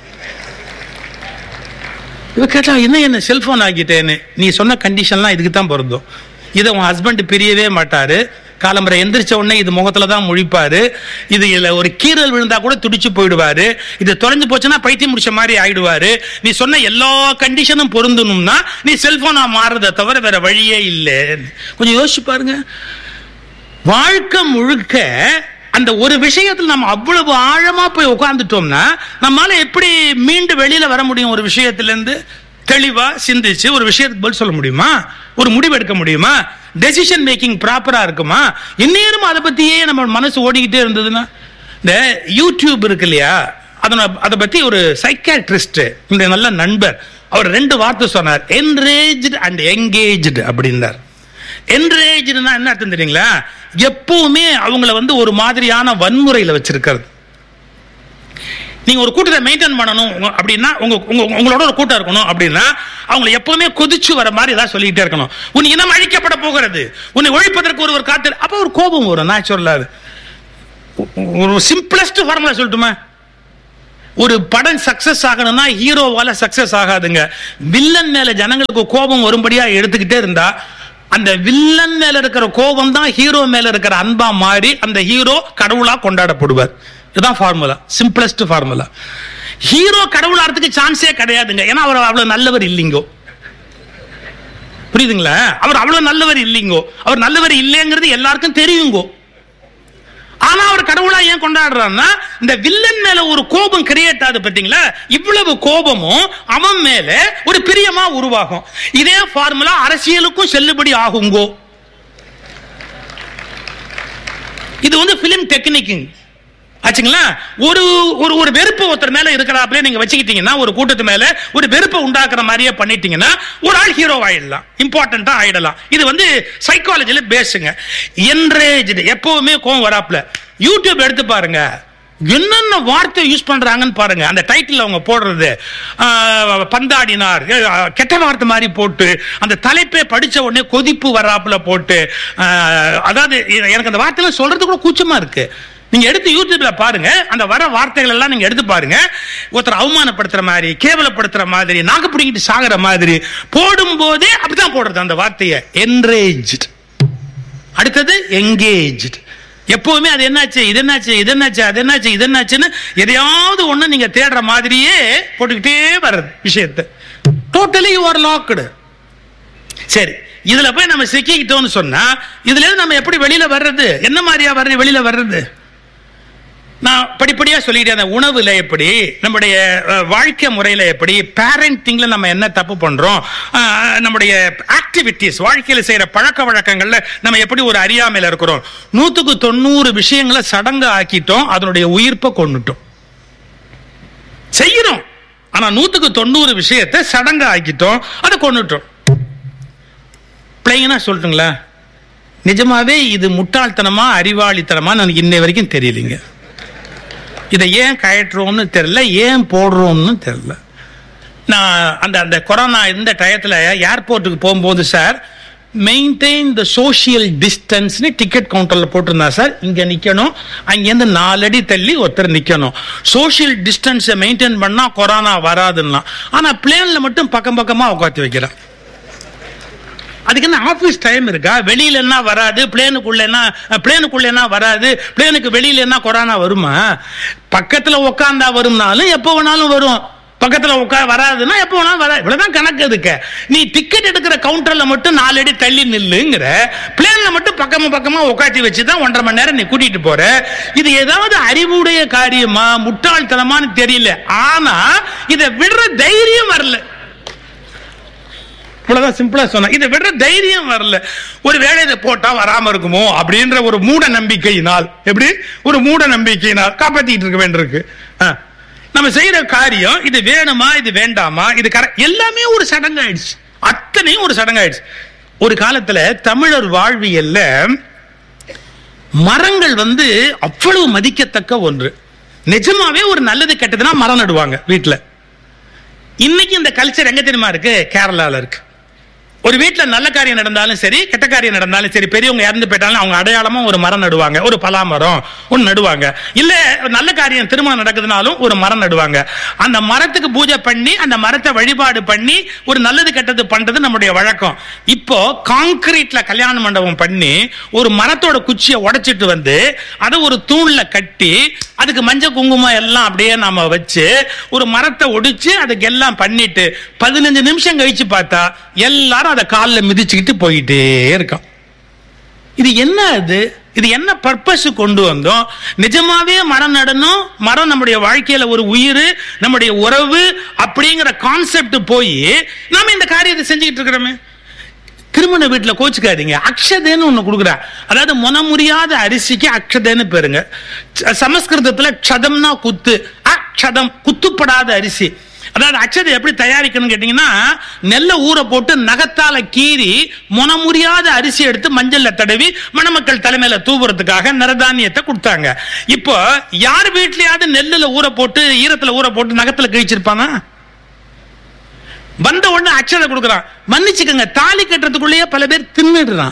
S3: இவ கேட்டா என்ன என்ன செல்போன் ஆக்கிட்டேன்னு நீ சொன்ன கண்டிஷன்லாம் இதுக்கு தான் பொருந்தும் இதை உன் ஹஸ்பண்ட் பிரியவே மாட்டாரு காலம்பரை எந்திரிச்ச உடனே இது முகத்துல தான் முழிப்பாரு இது இதுல ஒரு கீறல் விழுந்தா கூட துடிச்சு போயிடுவாரு இது தொலைஞ்சு போச்சுன்னா பைத்தியம் முடிச்ச மாதிரி ஆயிடுவாரு நீ சொன்ன எல்லா கண்டிஷனும் பொருந்தணும்னா நீ செல்போனா மாறுறதை தவிர வேற வழியே இல்லை கொஞ்சம் யோசிச்சு பாருங்க வாழ்க்கை முழுக்க அந்த ஒரு விஷயத்துல நம்ம அவ்வளவு ஆழமா போய் உட்கார்ந்துட்டோம்னா நம்மால எப்படி மீண்டு வெளியில வர முடியும் ஒரு விஷயத்துல இருந்து தெளிவா சிந்திச்சு ஒரு விஷயத்துக்கு பதில் சொல்ல முடியுமா ஒரு முடிவு எடுக்க முடியுமா டெசிஷன் மேக்கிங் ப்ராப்பரா இருக்குமா இந்நேரம் அதை பத்தியே நம்ம மனசு ஓடிக்கிட்டே இருந்ததுன்னா இந்த யூடியூப் இருக்கு இல்லையா அதனை அதை பத்தி ஒரு சைக்காட்ரிஸ்ட் இந்த நல்ல நண்பர் அவர் ரெண்டு வார்த்தை சொன்னார் என்ரேஜ்டு அண்ட் எங்கேஜ்டு அப்படின்னார் என்ரேஜ்னா என்ன அர்த்தம் தெரியுங்களா எப்பவுமே அவங்கள வந்து ஒரு மாதிரியான வன்முறையில வச்சிருக்கிறது நீங்க ஒரு கூட்டத்தை மெயின்டைன் பண்ணணும் உங்க- அப்படின்னா உங்க உங்க உங்களோட ஒரு கூட்டம் இருக்கணும் அப்படின்னா அவங்களை எப்பவுமே கொதிச்சு வர மாதிரி ஏதாவது சொல்லிக்கிட்டே இருக்கணும் உன் இனம் அழிக்கப்பட போகிறது உன்னை ஒழிப்பதற்கு ஒருவர் காத்து அப்ப ஒரு கோபம் வரும் நேச்சுரலா அது ஒ- ஒரு சிம்பிளஸ்ட் ஃபார்முலா சொல்லட்டுமா ஒரு படம் சக்சஸ் ஆகணும்னா ஹீரோவால சக்சஸ் ஆகாதுங்க வில்லன் மேல ஜனங்களுக்கு கோபம் வரும்படியா எடுத்துக்கிட்டே இருந்தா அந்த வில்லன் மேல இருக்கிற கோபம் தான் ஹீரோ மேல இருக்கிற அன்பா மாறி அந்த ஹீரோ கடவுளா கொண்டாடப்படுவார் இதுதான் ஃபார்முலா சிம்பிளஸ்ட் ஃபார்முலா ஹீரோ கடவுளாகிறதுக்கு சான்ஸே கிடையாதுங்க ஏன்னா அவர் அவ்வளவு நல்லவர் இல்லைங்கோ புரியுதுங்களா அவர் அவ்வளவு நல்லவர் இல்லைங்கோ அவர் நல்லவர் இல்லைங்கிறது எல்லாருக்கும் தெரியுங்கோ ஆனா அவர் கடவுளா ஏன் கொண்டாடுறான்னா இந்த வில்லன் மேல ஒரு கோபம் கிரியேட் ஆகுது பாத்தீங்களா இவ்வளவு கோபமும் அவன் மேல ஒரு பிரியமா உருவாகும் இதே ஃபார்முலா அரசியலுக்கும் செல்லுபடி ஆகுங்கோ இது வந்து பிலிம் டெக்னிக் ஆச்சுங்களா ஒரு ஒரு ஒரு வெறுப்பு ஒருத்தர் மேல இருக்கிறாப்லே நீங்க வச்சுக்கிட்டீங்கன்னா ஒரு கூட்டத்து மேல ஒரு வெறுப்பை உண்டாக்குற மாதிரியே பண்ணிட்டீங்கன்னா ஒரு ஆள் ஹீரோ ஆயிடலாம் இம்பார்ட்டண்டா ஆயிடலாம் இது வந்து சைக்காலஜில பேசுங்க என்ரேஜ்டு எப்பவுமே கோவம் வராப்ல யூடியூப் எடுத்து பாருங்க என்னென்ன வார்த்தை யூஸ் பண்றாங்கன்னு பாருங்க அந்த டைட்டில் அவங்க போடுறது ஆஹ், பந்தாடினார் அஹ், கெட்ட வார்த்தை மாதிரி போட்டு அந்த தலைப்பே படிச்ச உடனே கொதிப்பு வராப்புல போட்டு ஆஹ், அதாவது எனக்கு அந்த வார்த்தையெல்லாம் சொல்றது கூட கூச்சமா இருக்கு நீங்க எடுத்து யூடியூப்ல பாருங்க அந்த வர வார்த்தைகள் எல்லாம் நீங்க எடுத்து பாருங்க ஒருத்தர் அவமானப்படுத்துற மாதிரி கேவலப்படுத்துற மாதிரி நாக்கு பிடிங்கிட்டு சாகுற மாதிரி போடும் போதே அப்படிதான் போடுறது அந்த வார்த்தையை என்ரேஜ்ட் அடுத்தது எங்கேஜ்ட் எப்பவுமே அது என்னாச்சு இது என்னாச்சு இது என்னாச்சு அது என்னாச்சு இது என்னாச்சுன்னு எதையாவது ஒண்ணு நீங்க தேடுற மாதிரியே போட்டுக்கிட்டே வர்றது விஷயத்தை டோட்டலி யூ ஆர் லாக்டு சரி இதுல போய் நம்ம சிக்கிக்கிட்டோம்னு சொன்னா இதுல இருந்து நம்ம எப்படி வெளியில வர்றது என்ன மாதிரியா வர்றது வெளியில வர்றது நான் படிப்படியா சொல்லிட்டேன் அந்த உணவுல எப்படி நம்முடைய அஹ், வாழ்க்கை முறையில எப்படி பேரண்டிங்ல நம்ம என்ன தப்பு பண்றோம் அஹ், நம்முடைய ஆக்டிவிட்டிஸ் வாழ்க்கையில செய்யற பழக்க வழக்கங்கள்ல நம்ம எப்படி ஒரு அறியாமையில இருக்கிறோம் நூத்துக்கு தொண்ணூறு விஷயங்களை சடங்கு ஆக்கிட்டோம் அதனுடைய உயிர்ப்பை கொண்டுட்டோம் செய்யறோம் ஆனா நூத்துக்கு தொண்ணூறு விஷயத்தை சடங்கு ஆக்கிட்டோம் அதை கொண்டுட்டோம் பிளைனா சொல்லட்டுங்களா நிஜமாவே இது முட்டாள்தனமா அறிவாளித்தனமா எனக்கு இன்னை வரைக்கும் தெரியலைங்க இதை ஏன் கயற்றுறோம்னு தெரியல ஏன் போடுறோம்னு தெரியல நான் அந்த அந்த கொரோனா இந்த டயத்தில் ஏர்போர்ட்டுக்கு போகும்போது சார் மெயின்டைன் த சோஷியல் டிஸ்டன்ஸ்னு டிக்கெட் கவுண்டரில் போட்டிருந்தா சார் இங்கே நிற்கணும் அங்கேருந்து நாலடி தள்ளி ஒருத்தர் நிற்கணும் சோஷியல் டிஸ்டன்ஸை மெயின்டைன் பண்ணால் கொரோனா வராதுன்னா ஆனால் பிளேனில் மட்டும் பக்கம் பக்கமாக உட்காந்து வைக்கிறான் அதுக்கு என்ன ஆபீஸ் டைம் இருக்கா வெளியில என்ன வராது பிளேனுக்குள்ள என்ன பிளேனுக்குள்ள என்ன வராது பிளேனுக்கு வெளியில என்ன கொரோனா வருமா பக்கத்துல உட்காந்தா வரும்னாலும் எப்போ வேணாலும் வரும் பக்கத்துல உட்கா வராதுன்னா எப்போ வேணாலும் வராது இவ்வளவுதான் கணக்கு இதுக்கு நீ டிக்கெட் எடுக்கிற கவுண்டர்ல மட்டும் நாலு அடி தள்ளி நில்லுங்கிற பிளேன்ல மட்டும் பக்கமா பக்கமா உட்காத்தி வச்சு தான் ஒன்றரை மணி நேரம் நீ கூட்டிட்டு போற இது ஏதாவது அறிவுடைய காரியமா முட்டாள்தனமான்னு தெரியல ஆனா இதை விடுற தைரியம் வரல இவ்வளவுதான் சிம்பிளா சொன்னேன் இதை விடுற தைரியம் வரல ஒரு வேலை இதை போட்டா வராம இருக்குமோ அப்படின்ற ஒரு மூட நம்பிக்கையினால் எப்படி ஒரு மூட நம்பிக்கையினால் காப்பாத்திட்டு இருக்க வேண்டியிருக்கு ஆ. நம்ம செய்யற காரியம் இது வேணுமா இது வேண்டாமா இது கரெக்ட் எல்லாமே ஒரு சடங்காயிடுச்சு அத்தனையும் ஒரு சடங்காயிடுச்சு ஒரு காலத்துல தமிழர் வாழ்வியல்ல மரங்கள் வந்து அவ்வளவு மதிக்கத்தக்க ஒன்று நிஜமாவே ஒரு நல்லது கெட்டதுன்னா மரம் நடுவாங்க வீட்டுல இன்னைக்கு இந்த கல்ச்சர் எங்க தெரியுமா இருக்கு கேரளால இருக்கு ஒரு வீட்ல நல்ல காரியம் நடந்தாலும் சரி கெட்ட காரியம் நடந்தாலும் சரி பெரியவங்க இறந்து போயிட்டாலும் அவங்க அடையாளமா ஒரு மரம் நடுவாங்க ஒரு பலா மரம் ஒன்று நடுவாங்க இல்ல நல்ல காரியம் திருமணம் நடக்குதுனாலும் ஒரு மரம் நடுவாங்க அந்த மரத்துக்கு பூஜை பண்ணி அந்த மரத்தை வழிபாடு பண்ணி ஒரு நல்லது கெட்டது பண்றது நம்முடைய வழக்கம் இப்போ காங்கிரீட்ல கல்யாண மண்டபம் பண்ணி ஒரு மரத்தோட குச்சியை உடைச்சிட்டு வந்து அதை ஒரு தூண்ல கட்டி அதுக்கு மஞ்சள் குங்குமம் எல்லாம் அப்படியே நாம வச்சு ஒரு மரத்தை ஒடிச்சு அதுக்கு எல்லாம் பண்ணிட்டு பதினஞ்சு நிமிஷம் கழிச்சு பார்த்தா எல்லாரும் அதை காலில் மிதிச்சுக்கிட்டு போயிட்டே இருக்கான் இது என்ன அது இது என்ன பர்பஸ் கொண்டு வந்தோம் நிஜமாவே மரம் நடணும் மரம் நம்முடைய வாழ்க்கையில ஒரு உயிர் நம்முடைய உறவு அப்படிங்கிற கான்செப்ட் போய் நாம இந்த காரியத்தை செஞ்சுக்கிட்டு இருக்கிறோமே திருமண வீட்டுல கோச்சுக்காதீங்க அக்ஷதைன்னு ஒண்ணு கொடுக்குறா அதாவது முனமுறியாத அரிசிக்கு அக்ஷதைன்னு பேருங்க ச- சமஸ்கிருதத்துல க்ஷதம்னா குத்து அக்ஷதம் குத்துப்படாத அரிசி அதாவது அச்சதை எப்படி தயாரிக்கணும் கேட்டீங்கன்னா நெல்லை ஊற போட்டு நகத்தால கீறி முனமுறியாத அரிசி எடுத்து மஞ்சள்ல தடவி மணமக்கள் தலைமையில தூவுறதுக்காக நரதானியத்தை கொடுத்தாங்க இப்போ யார் வீட்லயாவது நெல்லுல ஊற போட்டு ஈரத்துல ஊற போட்டு நகத்துல கிழிச்சிருப்பானா வந்த உடனே அச்சதை கொடுக்குறான் மன்னிச்சுக்கோங்க தாலி கட்டுறதுக்குள்ளேயே பல பேர் தின்னுடுறான்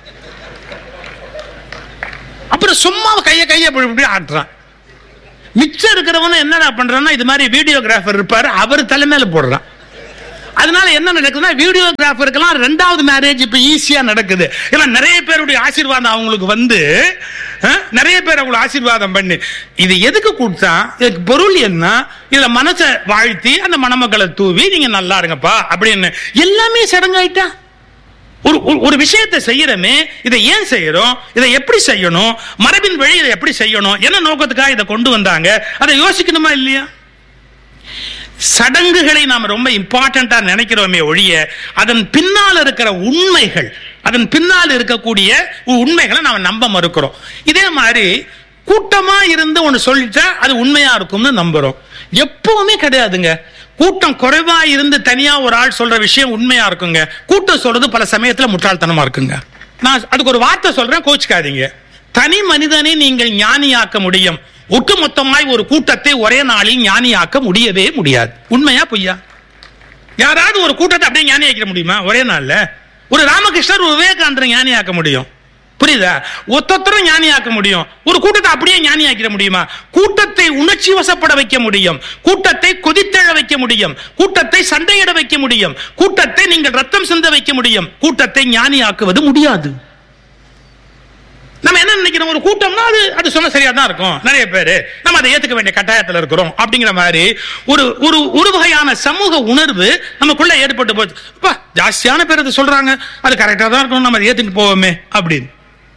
S3: அப்புறம் சும்மா கைய கைய இப்படி இப்படி ஆட்டுறான் மிச்சம் இருக்கிறவன என்னடா பண்றான்னா இது மாதிரி வீடியோகிராஃபர் இருப்பாரு அவர் தலைமையில போடுறான் அதனால என்ன நடக்குதுன்னா வீடியோகிராஃபருக்கெல்லாம் ரெண்டாவது மேரேஜ் இப்ப ஈஸியா நடக்குது ஏன்னா நிறைய பேருடைய ஆசீர்வாதம் அவங்களுக்கு வந்து அஹ், நிறைய பேர் அவங்களுக்கு ஆசீர்வாதம் பண்ணி இது எதுக்கு கொடுத்தா இதுக்கு பொருள் என்ன இதுல மனசை வாழ்த்தி அந்த மணமக்களை தூவி நீங்க நல்லா இருங்கப்பா அப்படின்னு எல்லாமே சடங்காயிட்டா ஒரு ஒரு- ஒரு விஷயத்தை செய்யறமே இதை ஏன் செய்யறோம் இதை எப்படி செய்யணும் மரபின் வழி இதை எப்படி செய்யணும் என்ன நோக்கத்துக்காக இதை கொண்டு வந்தாங்க அதை யோசிக்கணுமா இல்லையா சடங்குகளை நாம் ரொம்ப இம்பார்ட்டண்டா நினைக்கிறோமே ஒழிய அதன் பின்னால் இருக்கிற உண்மைகள் அதன் பின்னால் இருக்கக்கூடிய உண்மைகளை நாம் நம்ப மறுக்கிறோம் இதே மாதிரி கூட்டமா இருந்து ஒன்று சொல்லிட்டா அது உண்மையா இருக்கும்னு நம்புறோம் எப்பவுமே கிடையாதுங்க கூட்டம் குறைவா இருந்து தனியா ஒரு ஆள் சொல்ற விஷயம் உண்மையா இருக்குங்க கூட்டம் சொல்றது பல சமயத்துல முட்டாள்தனமா இருக்குங்க நான் அதுக்கு ஒரு வார்த்தை சொல்றேன் கோச்சுக்காதீங்க தனி மனிதனை நீங்கள் ஞானியாக்க முடியும் ஒட்டுமொத்தமாய் ஒரு கூட்டத்தை ஒரே நாளில் ஞானியாக்க முடியவே முடியாது உண்மையா பொய்யா யாராவது ஒரு கூட்டத்தை அப்படியே ஞானியாக்கிற முடியுமா ஒரே நாள்ல ஒரு ராமகிருஷ்ணர் ஒரு விவேகானந்தர் ஞானியாக்க முடியும் புரியுதா ஒத்தொத்தரும் ஞானியாக்க முடியும் ஒரு கூட்டத்தை அப்படியே ஞானியாக்கிற முடியுமா கூட்டத்தை உணர்ச்சி வசப்பட வைக்க முடியும் கூட்டத்தை கொதித்தெழ வைக்க முடியும் கூட்டத்தை சண்டையிட வைக்க முடியும் கூட்டத்தை நீங்கள் ரத்தம் சிந்த வைக்க முடியும் கூட்டத்தை ஞானியாக்குவது முடியாது நம்ம என்ன நினைக்கிறோம் ஒரு கூட்டம்னா அது அது சொன்ன சரியா தான் இருக்கும் நிறைய பேர் நம்ம அதை ஏத்துக்க வேண்டிய கட்டாயத்தில் இருக்கிறோம் அப்படிங்கிற மாதிரி ஒரு ஒரு ஒரு வகையான சமூக உணர்வு நமக்குள்ள ஏற்பட்டு போச்சு அப்பா ஜாஸ்தியான பேர் அதை சொல்றாங்க அது கரெக்டா தான் இருக்கும் நம்ம அதை ஏத்துட்டு போவோமே அப்படின்னு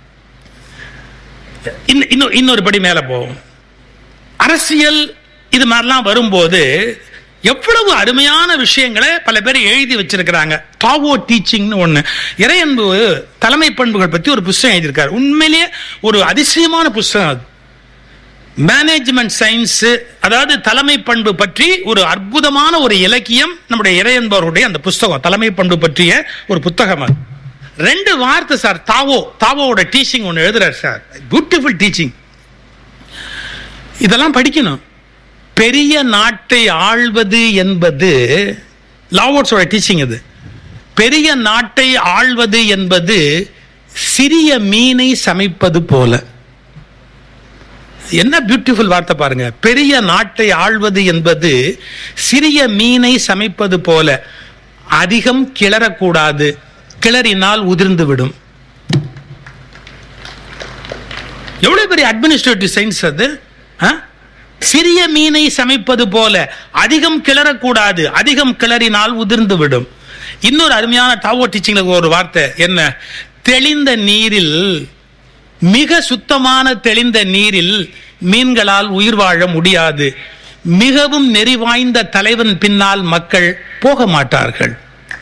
S3: இன்னும் இன்னும் இன்னொரு படி மேல போவோம் அரசியல் இது மாதிரிலாம் வரும்போது எவ்வளவு அருமையான விஷயங்களை பல பேர் எழுதி வச்சிருக்கிறாங்க டாவோ டீச்சிங்னு ஒண்ணு இறையன்பு தலைமை பண்புகள் பத்தி ஒரு புஸ்தகம் எழுதியிருக்காரு உண்மையிலேயே ஒரு அதிசயமான புஸ்தகம் அது மேனேஜ்மெண்ட் சயின்ஸ் அதாவது தலைமை பண்பு பற்றி ஒரு அற்புதமான ஒரு இலக்கியம் நம்முடைய இறையன்பவருடைய அந்த புஸ்தகம் தலைமை பண்பு பற்றிய ஒரு புத்தகம் அது ரெண்டு வார்த்தை சார் தாவோ தாவோட டீச்சிங் ஒன்று எழுதுறாரு சார் பியூட்டிஃபுல் டீச்சிங் இதெல்லாம் படிக்கணும் பெரிய நாட்டை ஆள்வது என்பது லாவோட்ஸோட டீச்சிங் இது பெரிய நாட்டை ஆள்வது என்பது சிறிய மீனை சமைப்பது போல என்ன பியூட்டிஃபுல் வார்த்தை பாருங்க பெரிய நாட்டை ஆள்வது என்பது சிறிய மீனை சமைப்பது போல அதிகம் கிளறக்கூடாது கிளறினால் உதிர்ந்து விடும் எவ்வளவு பெரிய அட்மினிஸ்ட்ரேட்டிவ் சயின்ஸ் அது ஆ? சிறிய மீனை சமைப்பது போல அதிகம் கிளறக்கூடாது அதிகம் கிளறினால் உதிர்ந்து விடும் இன்னொரு அருமையான டாவோ டீச்சிங்ல ஒரு வார்த்தை என்ன தெளிந்த நீரில் மிக சுத்தமான தெளிந்த நீரில் மீன்களால் உயிர் வாழ முடியாது மிகவும் நெறிவாய்ந்த தலைவன் பின்னால் மக்கள் போக மாட்டார்கள்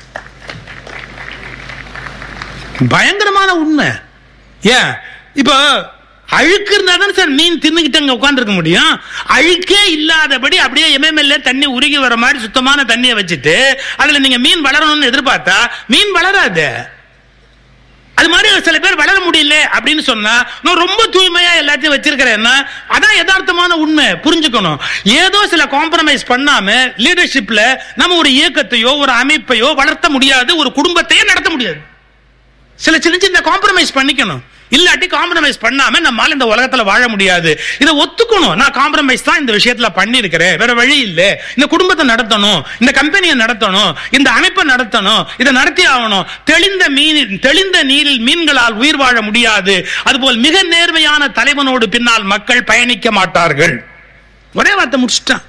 S3: பயங்கரமான உண்மை ஏன் இப்போ அழுக்கு இருந்தா தான் சார் மீன் தின்னுக்கிட்டு அங்க உட்காந்துருக்க முடியும் அழுக்கே இல்லாதபடி அப்படியே எம்எம்எல்ஏ தண்ணி உருகி வர மாதிரி சுத்தமான தண்ணியை வச்சுட்டு அதுல நீங்க மீன் வளரணும்னு எதிர்பார்த்தா மீன் வளராது அது மாதிரி சில பேர் வளர முடியல அப்படின்னு சொன்னா நான் ரொம்ப தூய்மையா எல்லாத்தையும் வச்சிருக்கிறேன்னா அதான் யதார்த்தமான உண்மை புரிஞ்சுக்கணும் ஏதோ சில காம்ப்ரமைஸ் பண்ணாம லீடர்ஷிப்ல நம்ம ஒரு இயக்கத்தையோ ஒரு அமைப்பையோ வளர்த்த முடியாது ஒரு குடும்பத்தையே நடத்த முடியாது சில சின்ன சின்ன காம்ப்ரமைஸ் பண்ணிக்கணும் இல்லாட்டி காம்ப்ரமைஸ் பண்ணாம நம்மால இந்த உலகத்துல வாழ முடியாது இதை ஒத்துக்கணும் நான் காம்ப்ரமைஸ் தான் இந்த விஷயத்துல பண்ணியிருக்கிறேன் வேற வழி இல்ல இந்த குடும்பத்தை நடத்தணும் இந்த கம்பெனியை நடத்தணும் இந்த அமைப்பை நடத்தணும் இதை நடத்தி ஆகணும் தெளிந்த மீனில் தெளிந்த நீரில் மீன்களால் உயிர் வாழ முடியாது அதுபோல் மிக நேர்மையான தலைவனோடு பின்னால் மக்கள் பயணிக்க மாட்டார்கள் ஒரே வார்த்தை முடிச்சிட்டான்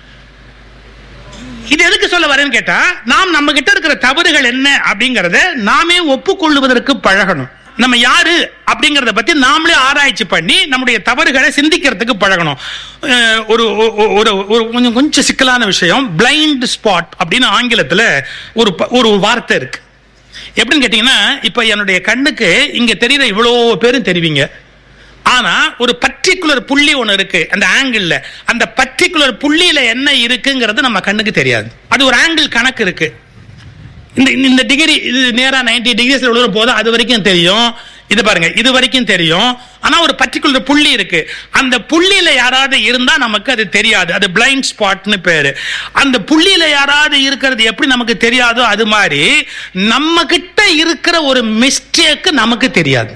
S3: இது எதுக்கு சொல்ல வரேன்னு கேட்டா நாம் நம்ம கிட்ட இருக்கிற தவறுகள் என்ன அப்படிங்கறத நாமே ஒப்புக்கொள்ளுவதற்கு பழகணும் நம்ம யாரு அப்படிங்கறத பத்தி நாமளே ஆராய்ச்சி பண்ணி நம்முடைய தவறுகளை சிந்திக்கிறதுக்கு பழகணும் அஹ் ஒரு ஒரு- ஒரு ஒரு கொஞ்சம் கொஞ்சம் சிக்கலான விஷயம் பிளைண்ட் ஸ்பாட் அப்படின்னு ஆங்கிலத்துல ஒரு ப- ஒரு வார்த்தை இருக்கு எப்படின்னு கேட்டீங்கன்னா இப்ப என்னுடைய கண்ணுக்கு இங்க தெரியுற இவ்வளோ பேரும் தெரிவிங்க ஆனா ஒரு பர்டிகுலர் புள்ளி ஒன்று இருக்கு அந்த ஆங்கிள் அந்த பர்டிகுலர் புள்ளியில என்ன இருக்குங்கிறது நம்ம கண்ணுக்கு தெரியாது அது ஒரு ஆங்கிள் கணக்கு இருக்கு இந்த இந்த டிகிரி இது நேரா 90 டிகிரிஸ்ல விழுற போது அது வரைக்கும் தெரியும் இது பாருங்க இது வரைக்கும் தெரியும் ஆனா ஒரு பர்டிகுலர் புள்ளி இருக்கு அந்த புள்ளியில யாராவது இருந்தா நமக்கு அது தெரியாது அது பிளைண்ட் ஸ்பாட்னு பேரு அந்த புள்ளியில யாராவது இருக்கிறது எப்படி நமக்கு தெரியாதோ அது மாதிரி நம்ம கிட்ட இருக்கிற ஒரு மிஸ்டேக் நமக்கு தெரியாது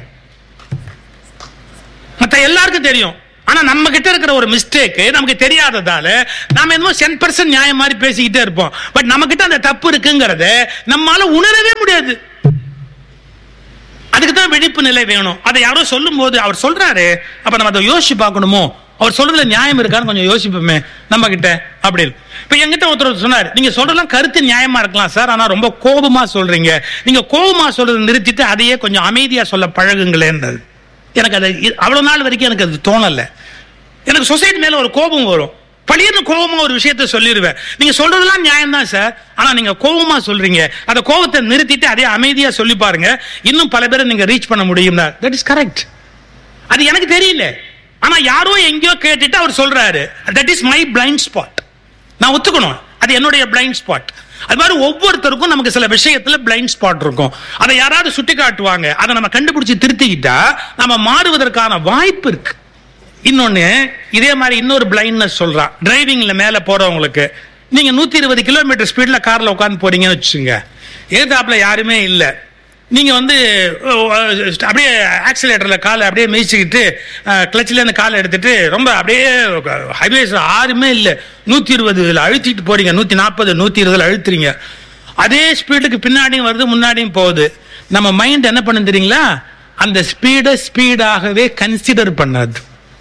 S3: மத்த எல்லாருக்கும் தெரியும் ஆனா நம்ம கிட்ட இருக்கிற ஒரு மிஸ்டேக் நமக்கு தெரியாததால நாம என்னமோ சென் பர்சன்ட் நியாயம் மாதிரி பேசிக்கிட்டே இருப்போம் பட் நம்ம கிட்ட அந்த தப்பு இருக்குங்கிறத நம்மால உணரவே முடியாது அதுக்கு தான் விழிப்பு நிலை வேணும் அதை யாரோ சொல்லும் போது அவர் சொல்றாரு அப்ப நம்ம அதை யோசிச்சு பார்க்கணுமோ அவர் சொல்றதுல நியாயம் இருக்கான்னு கொஞ்சம் யோசிப்போமே நம்ம கிட்ட அப்படின்னு இப்ப என்கிட்ட ஒருத்தர் சொன்னார் நீங்க சொல்றதெல்லாம் கருத்து நியாயமா இருக்கலாம் சார் ஆனா ரொம்ப கோபமா சொல்றீங்க நீங்க கோபமா சொல்றதை நிறுத்திட்டு அதையே கொஞ்சம் அமைதியா சொல்ல பழகுங்களேன்றது எனக்கு அது இ- அவ்வளவு நாள் வரைக்கும் எனக்கு அது தோணல எனக்கு சொசைட்டி மேல ஒரு கோபம் வரும் பழியன்னு கோபமா ஒரு விஷயத்த சொல்லிடுவேன் நீங்க சொல்றதெல்லாம் நியாயம் தான் சார் ஆனா நீங்க கோபமா சொல்றீங்க அந்த கோபத்தை நிறுத்திட்டு அதே அமைதியா சொல்லி பாருங்க இன்னும் பல பேரை நீங்க ரீச் பண்ண முடியும் தட் இஸ் கரெக்ட் அது எனக்கு தெரியல ஆனா யாரோ எங்கேயோ கேட்டுட்டு அவர் சொல்றாரு that is my blind spot நான் ஒத்துக்கணும் அது என்னுடைய பிளைண்ட் ஸ்பாட் அது மாதிரி ஒவ்வொருத்தருக்கும் நமக்கு சில விஷயத்துல பிளைண்ட் ஸ்பாட் இருக்கும் அதை யாராவது சுட்டி காட்டுவாங்க அதை நம்ம கண்டுபிடிச்சு திருத்திக்கிட்டா நம்ம மாறுவதற்கான வாய்ப்பு இருக்கு இன்னொன்னு இதே மாதிரி இன்னொரு பிளைண்ட்னஸ் சொல்றான் டிரைவிங்ல மேல போறவங்களுக்கு நீங்க நூத்தி இருபது கிலோமீட்டர் ஸ்பீட்ல கார்ல உட்காந்து போறீங்கன்னு வச்சுங்க எதிர்த்தாப்புல யாருமே இல்லை நீங்க வந்து அஹ், அப்படியே ஆக்சிலேட்டர்ல காலை அப்படியே மிதிச்சுக்கிட்டு கிளச்சில இருந்து காலை எடுத்துட்டு ரொம்ப அப்படியே ஹைவேஸ் யாருமே இல்லை நூத்தி இருபதுல அழுத்திட்டு போறீங்க நூத்தி நாற்பது நூத்தி இருபதுல அழுத்துறீங்க அதே ஸ்பீடுக்கு பின்னாடியும் வருது முன்னாடியும் போகுது நம்ம மைண்ட் என்ன பண்ணு தெரியுங்களா அந்த ஸ்பீடை ஸ்பீடாகவே கன்சிடர் பண்ணாது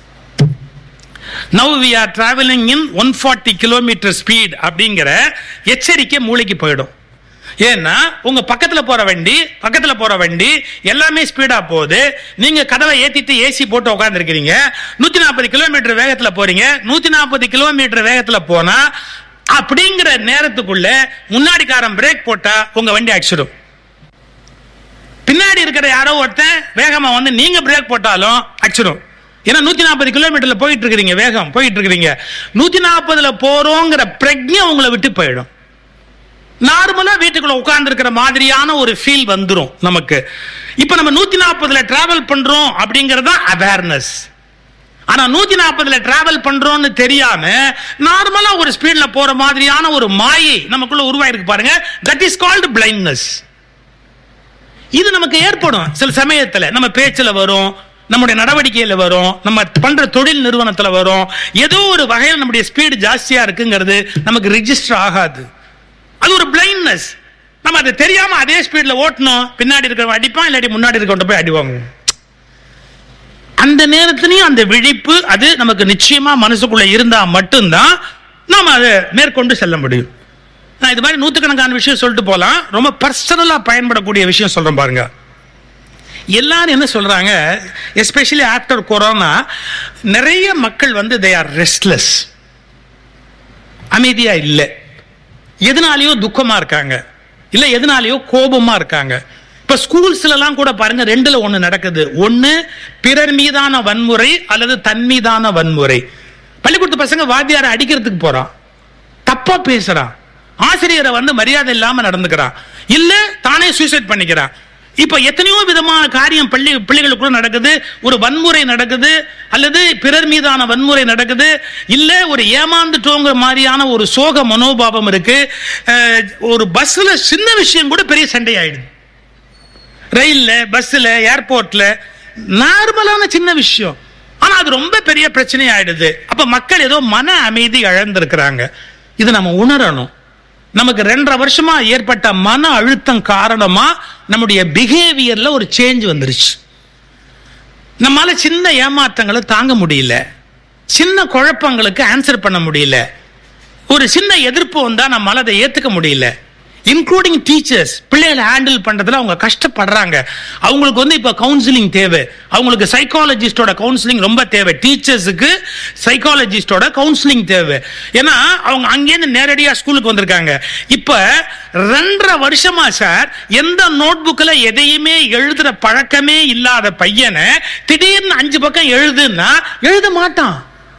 S3: now we are travelling in one forty kilometre speed அப்படிங்கிற எச்சரிக்கை மூளைக்கு போயிடும் ஏன்னா உங்க பக்கத்துல போற வண்டி பக்கத்துல போற வண்டி எல்லாமே ஸ்பீடா போகுது நீங்க கதவை ஏத்திட்டு ஏசி போட்டு உட்காந்துருக்கீங்க நூத்தி நாற்பது கிலோமீட்டர் வேகத்துல போறீங்க நூத்தி நாற்பது கிலோமீட்டர் வேகத்துல போனா அப்படிங்கிற நேரத்துக்குள்ள முன்னாடி காரன் பிரேக் போட்டா உங்க வண்டி அடிச்சிடும் பின்னாடி இருக்கிற யாரோ ஒருத்தன் வேகமா வந்து நீங்க பிரேக் போட்டாலும் அடிச்சிடும் ஏன்னா நூத்தி நாற்பது கிலோமீட்டர்ல போயிட்டு இருக்கிறீங்க வேகம் போயிட்டு இருக்கிறீங்க நூத்தி நாற்பதுல போறோங்கிற பிரஜை உங்களை விட்டு போயிடும் நார்மலா வீட்டுக்குள்ள உட்கார்ந்து இருக்கிற மாதிரியான ஒரு ஃபீல் வந்துரும் நமக்கு இப்ப நம்ம நூத்தி நாற்பதுல டிராவல் பண்றோம் அப்படிங்கறது தான் அவேர்னஸ் ஆனா நூத்தி நாற்பதுல டிராவல் பண்றோம்னு தெரியாம நார்மலா ஒரு ஸ்பீட்ல போற மாதிரியான ஒரு மாயை நமக்குள்ள உருவாயிருக்கு பாருங்க தட் இஸ் கால்டு பிளைண்ட்னஸ் இது நமக்கு ஏற்படும் சில சமயத்துல நம்ம பேச்சுல வரும் நம்முடைய நடவடிக்கையில வரும் நம்ம பண்ற தொழில் நிறுவனத்துல வரும் ஏதோ ஒரு வகையில் நம்முடைய ஸ்பீடு ஜாஸ்தியா இருக்குங்கிறது நமக்கு ரெஜிஸ்டர் ஆகாது அது ஒரு பிளைண்ட்னஸ் நம்ம அதை தெரியாம அதே ஸ்பீட்ல ஓட்டணும் பின்னாடி இருக்கிறவன் அடிப்பான் இல்லாட்டி முன்னாடி இருக்கிறவன் போய் அடிவாங்க அந்த நேரத்திலையும் அந்த விழிப்பு அது நமக்கு நிச்சயமா மனசுக்குள்ள இருந்தா மட்டும்தான் நாம அதை மேற்கொண்டு செல்ல முடியும் நான் இது மாதிரி நூத்துக்கணக்கான விஷயம் சொல்லிட்டு போலாம் ரொம்ப பர்சனலா பயன்படக்கூடிய விஷயம் சொல்றேன் பாருங்க எல்லாரும் என்ன சொல்றாங்க எஸ்பெஷலி ஆஃப்டர் கொரோனா நிறைய மக்கள் வந்து தே ஆர் ரெஸ்ட்லெஸ் அமைதியா இல்லை எதனாலயோ துக்கமா இருக்காங்க இல்ல எதனாலயோ கோபமா இருக்காங்க இப்ப ஸ்கூல்ஸ்ல எல்லாம் கூட பாருங்க ரெண்டுல ஒண்ணு நடக்குது ஒண்ணு பிறர் மீதான வன்முறை அல்லது தன் மீதான வன்முறை பள்ளிக்கூடத்து பசங்க வாத்தியாரை அடிக்கிறதுக்கு போறான் தப்பா பேசுறான் ஆசிரியரை வந்து மரியாதை இல்லாம நடந்துக்கிறான் இல்ல தானே சூசைட் பண்ணிக்கிறான் இப்ப எத்தனையோ விதமான காரியம் பள்ளி பிள்ளைகளுக்குள்ள நடக்குது ஒரு வன்முறை நடக்குது அல்லது பிறர் மீதான வன்முறை நடக்குது இல்ல ஒரு ஏமாந்துட்டோங்கிற மாதிரியான ஒரு சோக மனோபாவம் இருக்கு அஹ், ஒரு பஸ்ல சின்ன விஷயம் கூட பெரிய சண்டை ஆயிடுது ரயில்ல பஸ்ல ஏர்போர்ட்ல நார்மலான சின்ன விஷயம் ஆனா அது ரொம்ப பெரிய பிரச்சனை ஆயிடுது அப்ப மக்கள் ஏதோ மன அமைதி இழந்திருக்கிறாங்க இது நம்ம உணரணும் நமக்கு ரெண்டரை வருஷமா ஏற்பட்ட மன அழுத்தம் காரணமா நம்முடைய பிஹேவியர்ல ஒரு சேஞ்ச் வந்துருச்சு நம்மால சின்ன ஏமாற்றங்களை தாங்க முடியல சின்ன குழப்பங்களுக்கு ஆன்சர் பண்ண முடியல ஒரு சின்ன எதிர்ப்பு வந்தா நம்மால அதை ஏத்துக்க முடியல இன்க்ளூடிங் டீச்சர்ஸ் பிள்ளைகளை ஹேண்டில் பண்றதுல அவங்க கஷ்டப்படுறாங்க அவங்களுக்கு வந்து இப்ப கவுன்சிலிங் தேவை அவங்களுக்கு சைக்காலஜிஸ்டோட கவுன்சிலிங் ரொம்ப தேவை டீச்சர்ஸுக்கு சைக்காலஜிஸ்டோட கவுன்சிலிங் தேவை ஏன்னா அவங்க அங்கேருந்து நேரடியா ஸ்கூலுக்கு வந்திருக்காங்க இப்ப ரெண்டரை வருஷமா சார் எந்த நோட் புக்ல எதையுமே எழுதுற பழக்கமே இல்லாத பையனை திடீர்னு அஞ்சு பக்கம் எழுதுன்னா எழுத மாட்டான்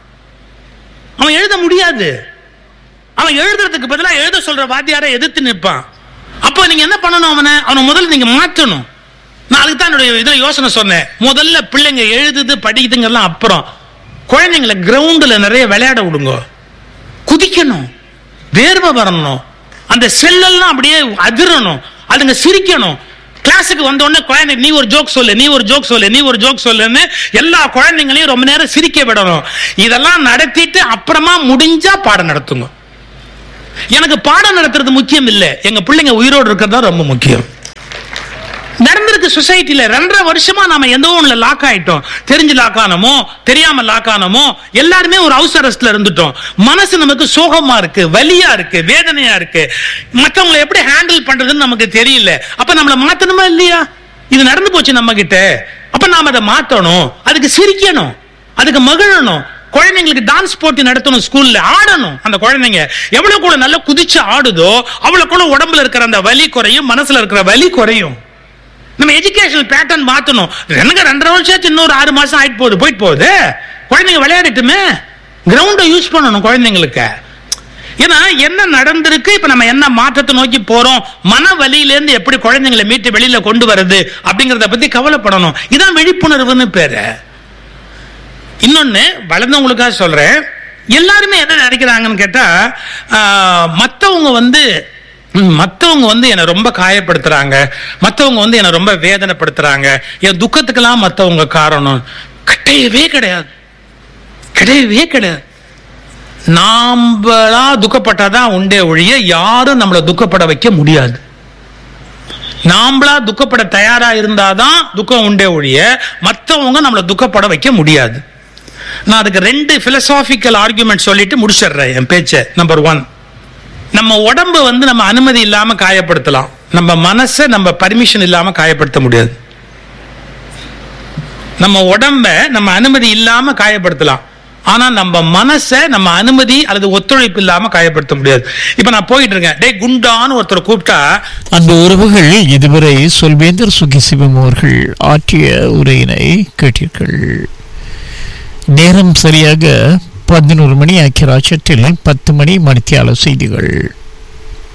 S3: அவன் எழுத முடியாது அவன் எழுதுறதுக்கு பதிலா எழுத சொல்ற வாத்தியாரை எதிர்த்து நிற்பான் அப்போ நீங்க என்ன பண்ணணும் அவனை அவனை முதல்ல நீங்க மாற்றணும் நான் அதுக்கு தான் என்னுடைய இதில் யோசனை சொன்னேன் முதல்ல பிள்ளைங்க எழுதுது படிக்குதுங்கெல்லாம் அப்புறம் குழந்தைங்களை கிரவுண்டில் நிறைய விளையாட விடுங்க குதிக்கணும் வேர்வை வரணும் அந்த செல்லெல்லாம் அப்படியே அதிரணும் அதுங்க சிரிக்கணும் கிளாஸுக்கு வந்த உடனே குழந்தை நீ ஒரு ஜோக் சொல்லு நீ ஒரு ஜோக் சொல்லு நீ ஒரு ஜோக் சொல்லுன்னு எல்லா குழந்தைங்களையும் ரொம்ப நேரம் சிரிக்க விடணும் இதெல்லாம் நடத்திட்டு அப்புறமா முடிஞ்சா பாடம் நடத்துங்க எனக்கு பாடம் நடத்துறது முக்கியம் இல்ல எங்க பிள்ளைங்க உயிரோடு இருக்கிறது தான் ரொம்ப முக்கியம் நடந்திருக்கு சொசைட்டில ரெண்டரை வருஷமா நாம எந்த ஒண்ணுல லாக் ஆயிட்டோம் தெரிஞ்சு லாக் ஆனமோ தெரியாம லாக் ஆனமோ எல்லாருமே ஒரு ஹவுஸ் அரெஸ்ட்ல இருந்துட்டோம் மனசு நமக்கு சோகமா இருக்கு வலியா இருக்கு வேதனையா இருக்கு மத்தவங்களை எப்படி ஹேண்டில் பண்றதுன்னு நமக்கு தெரியல அப்ப நம்மள மாத்தணுமா இல்லையா இது நடந்து போச்சு நம்ம கிட்ட அப்ப நாம அதை மாத்தணும் அதுக்கு சிரிக்கணும் அதுக்கு மகிழணும் குழந்தைங்களுக்கு டான்ஸ் போட்டி நடத்தணும் ஸ்கூல்ல ஆடணும் அந்த குழந்தைங்க எவ்வளவு கூட நல்லா குதிச்சு ஆடுதோ அவ்வளவு கூட உடம்புல இருக்கிற அந்த வலி குறையும் மனசுல இருக்கிற வலி குறையும் நம்ம எஜுகேஷனல் பேட்டர்ன் மாத்தணும் எனக்கு ரெண்டரை வருஷம் இன்னொரு ஆறு மாசம் ஆயிட்டு போகுது போயிட்டு போகுது குழந்தைங்க விளையாடட்டுமே கிரவுண்டை யூஸ் பண்ணணும் குழந்தைங்களுக்கு ஏன்னா என்ன நடந்திருக்கு இப்ப நம்ம என்ன மாற்றத்தை நோக்கி போறோம் மன வலியிலேருந்து எப்படி குழந்தைங்களை மீட்டு வெளியில கொண்டு வருது அப்படிங்கறத பத்தி கவலைப்படணும் இதான் விழிப்புணர்வுன்னு பேரு இன்னொன்னு வளர்ந்தவங்களுக்காக சொல்றேன் எல்லாருமே என்ன நினைக்கிறாங்கன்னு கேட்டா ஆஹ், மத்தவங்க வந்து ம், மத்தவங்க வந்து என்னை ரொம்ப காயப்படுத்துறாங்க மத்தவங்க வந்து என்னை ரொம்ப வேதனைப்படுத்துறாங்க என் துக்கத்துக்கெல்லாம் மத்தவங்க காரணம் கிடையவே கிடையாது கிடையவே கிடையாது நாம்பளா துக்கப்பட்டாதான் உண்டே ஒழிய யாரும் நம்மளை துக்கப்பட வைக்க முடியாது நாம்பளா துக்கப்பட தயாரா இருந்தாதான் துக்கம் உண்டே ஒழிய மத்தவங்க நம்மளை துக்கப்பட வைக்க முடியாது நான் அதுக்கு ரெண்டு பிலசாபிக்கல் ஆர்குமெண்ட் சொல்லிட்டு முடிச்சிடுறேன் என் பேச்சை நம்பர் ஒன் நம்ம உடம்பு வந்து நம்ம அனுமதி இல்லாம காயப்படுத்தலாம் நம்ம மனசை நம்ம பர்மிஷன் இல்லாம காயப்படுத்த முடியாது நம்ம உடம்ப நம்ம அனுமதி இல்லாம காயப்படுத்தலாம் ஆனா நம்ம மனசை நம்ம அனுமதி அல்லது ஒத்துழைப்பு இல்லாம காயப்படுத்த முடியாது இப்ப நான் போயிட்டு இருக்கேன் டேய் குண்டான்னு ஒருத்தர் கூப்பிட்டா
S2: அந்த உறவுகள் இதுவரை சொல்வேந்தர் சுகிசிவம் அவர்கள் ஆற்றிய உரையினை கேட்டீர்கள் நேரம் சரியாக பதினோரு மணி ஆக்கிய ராட்சத்தில் பத்து மணி மணித்தியால செய்திகள்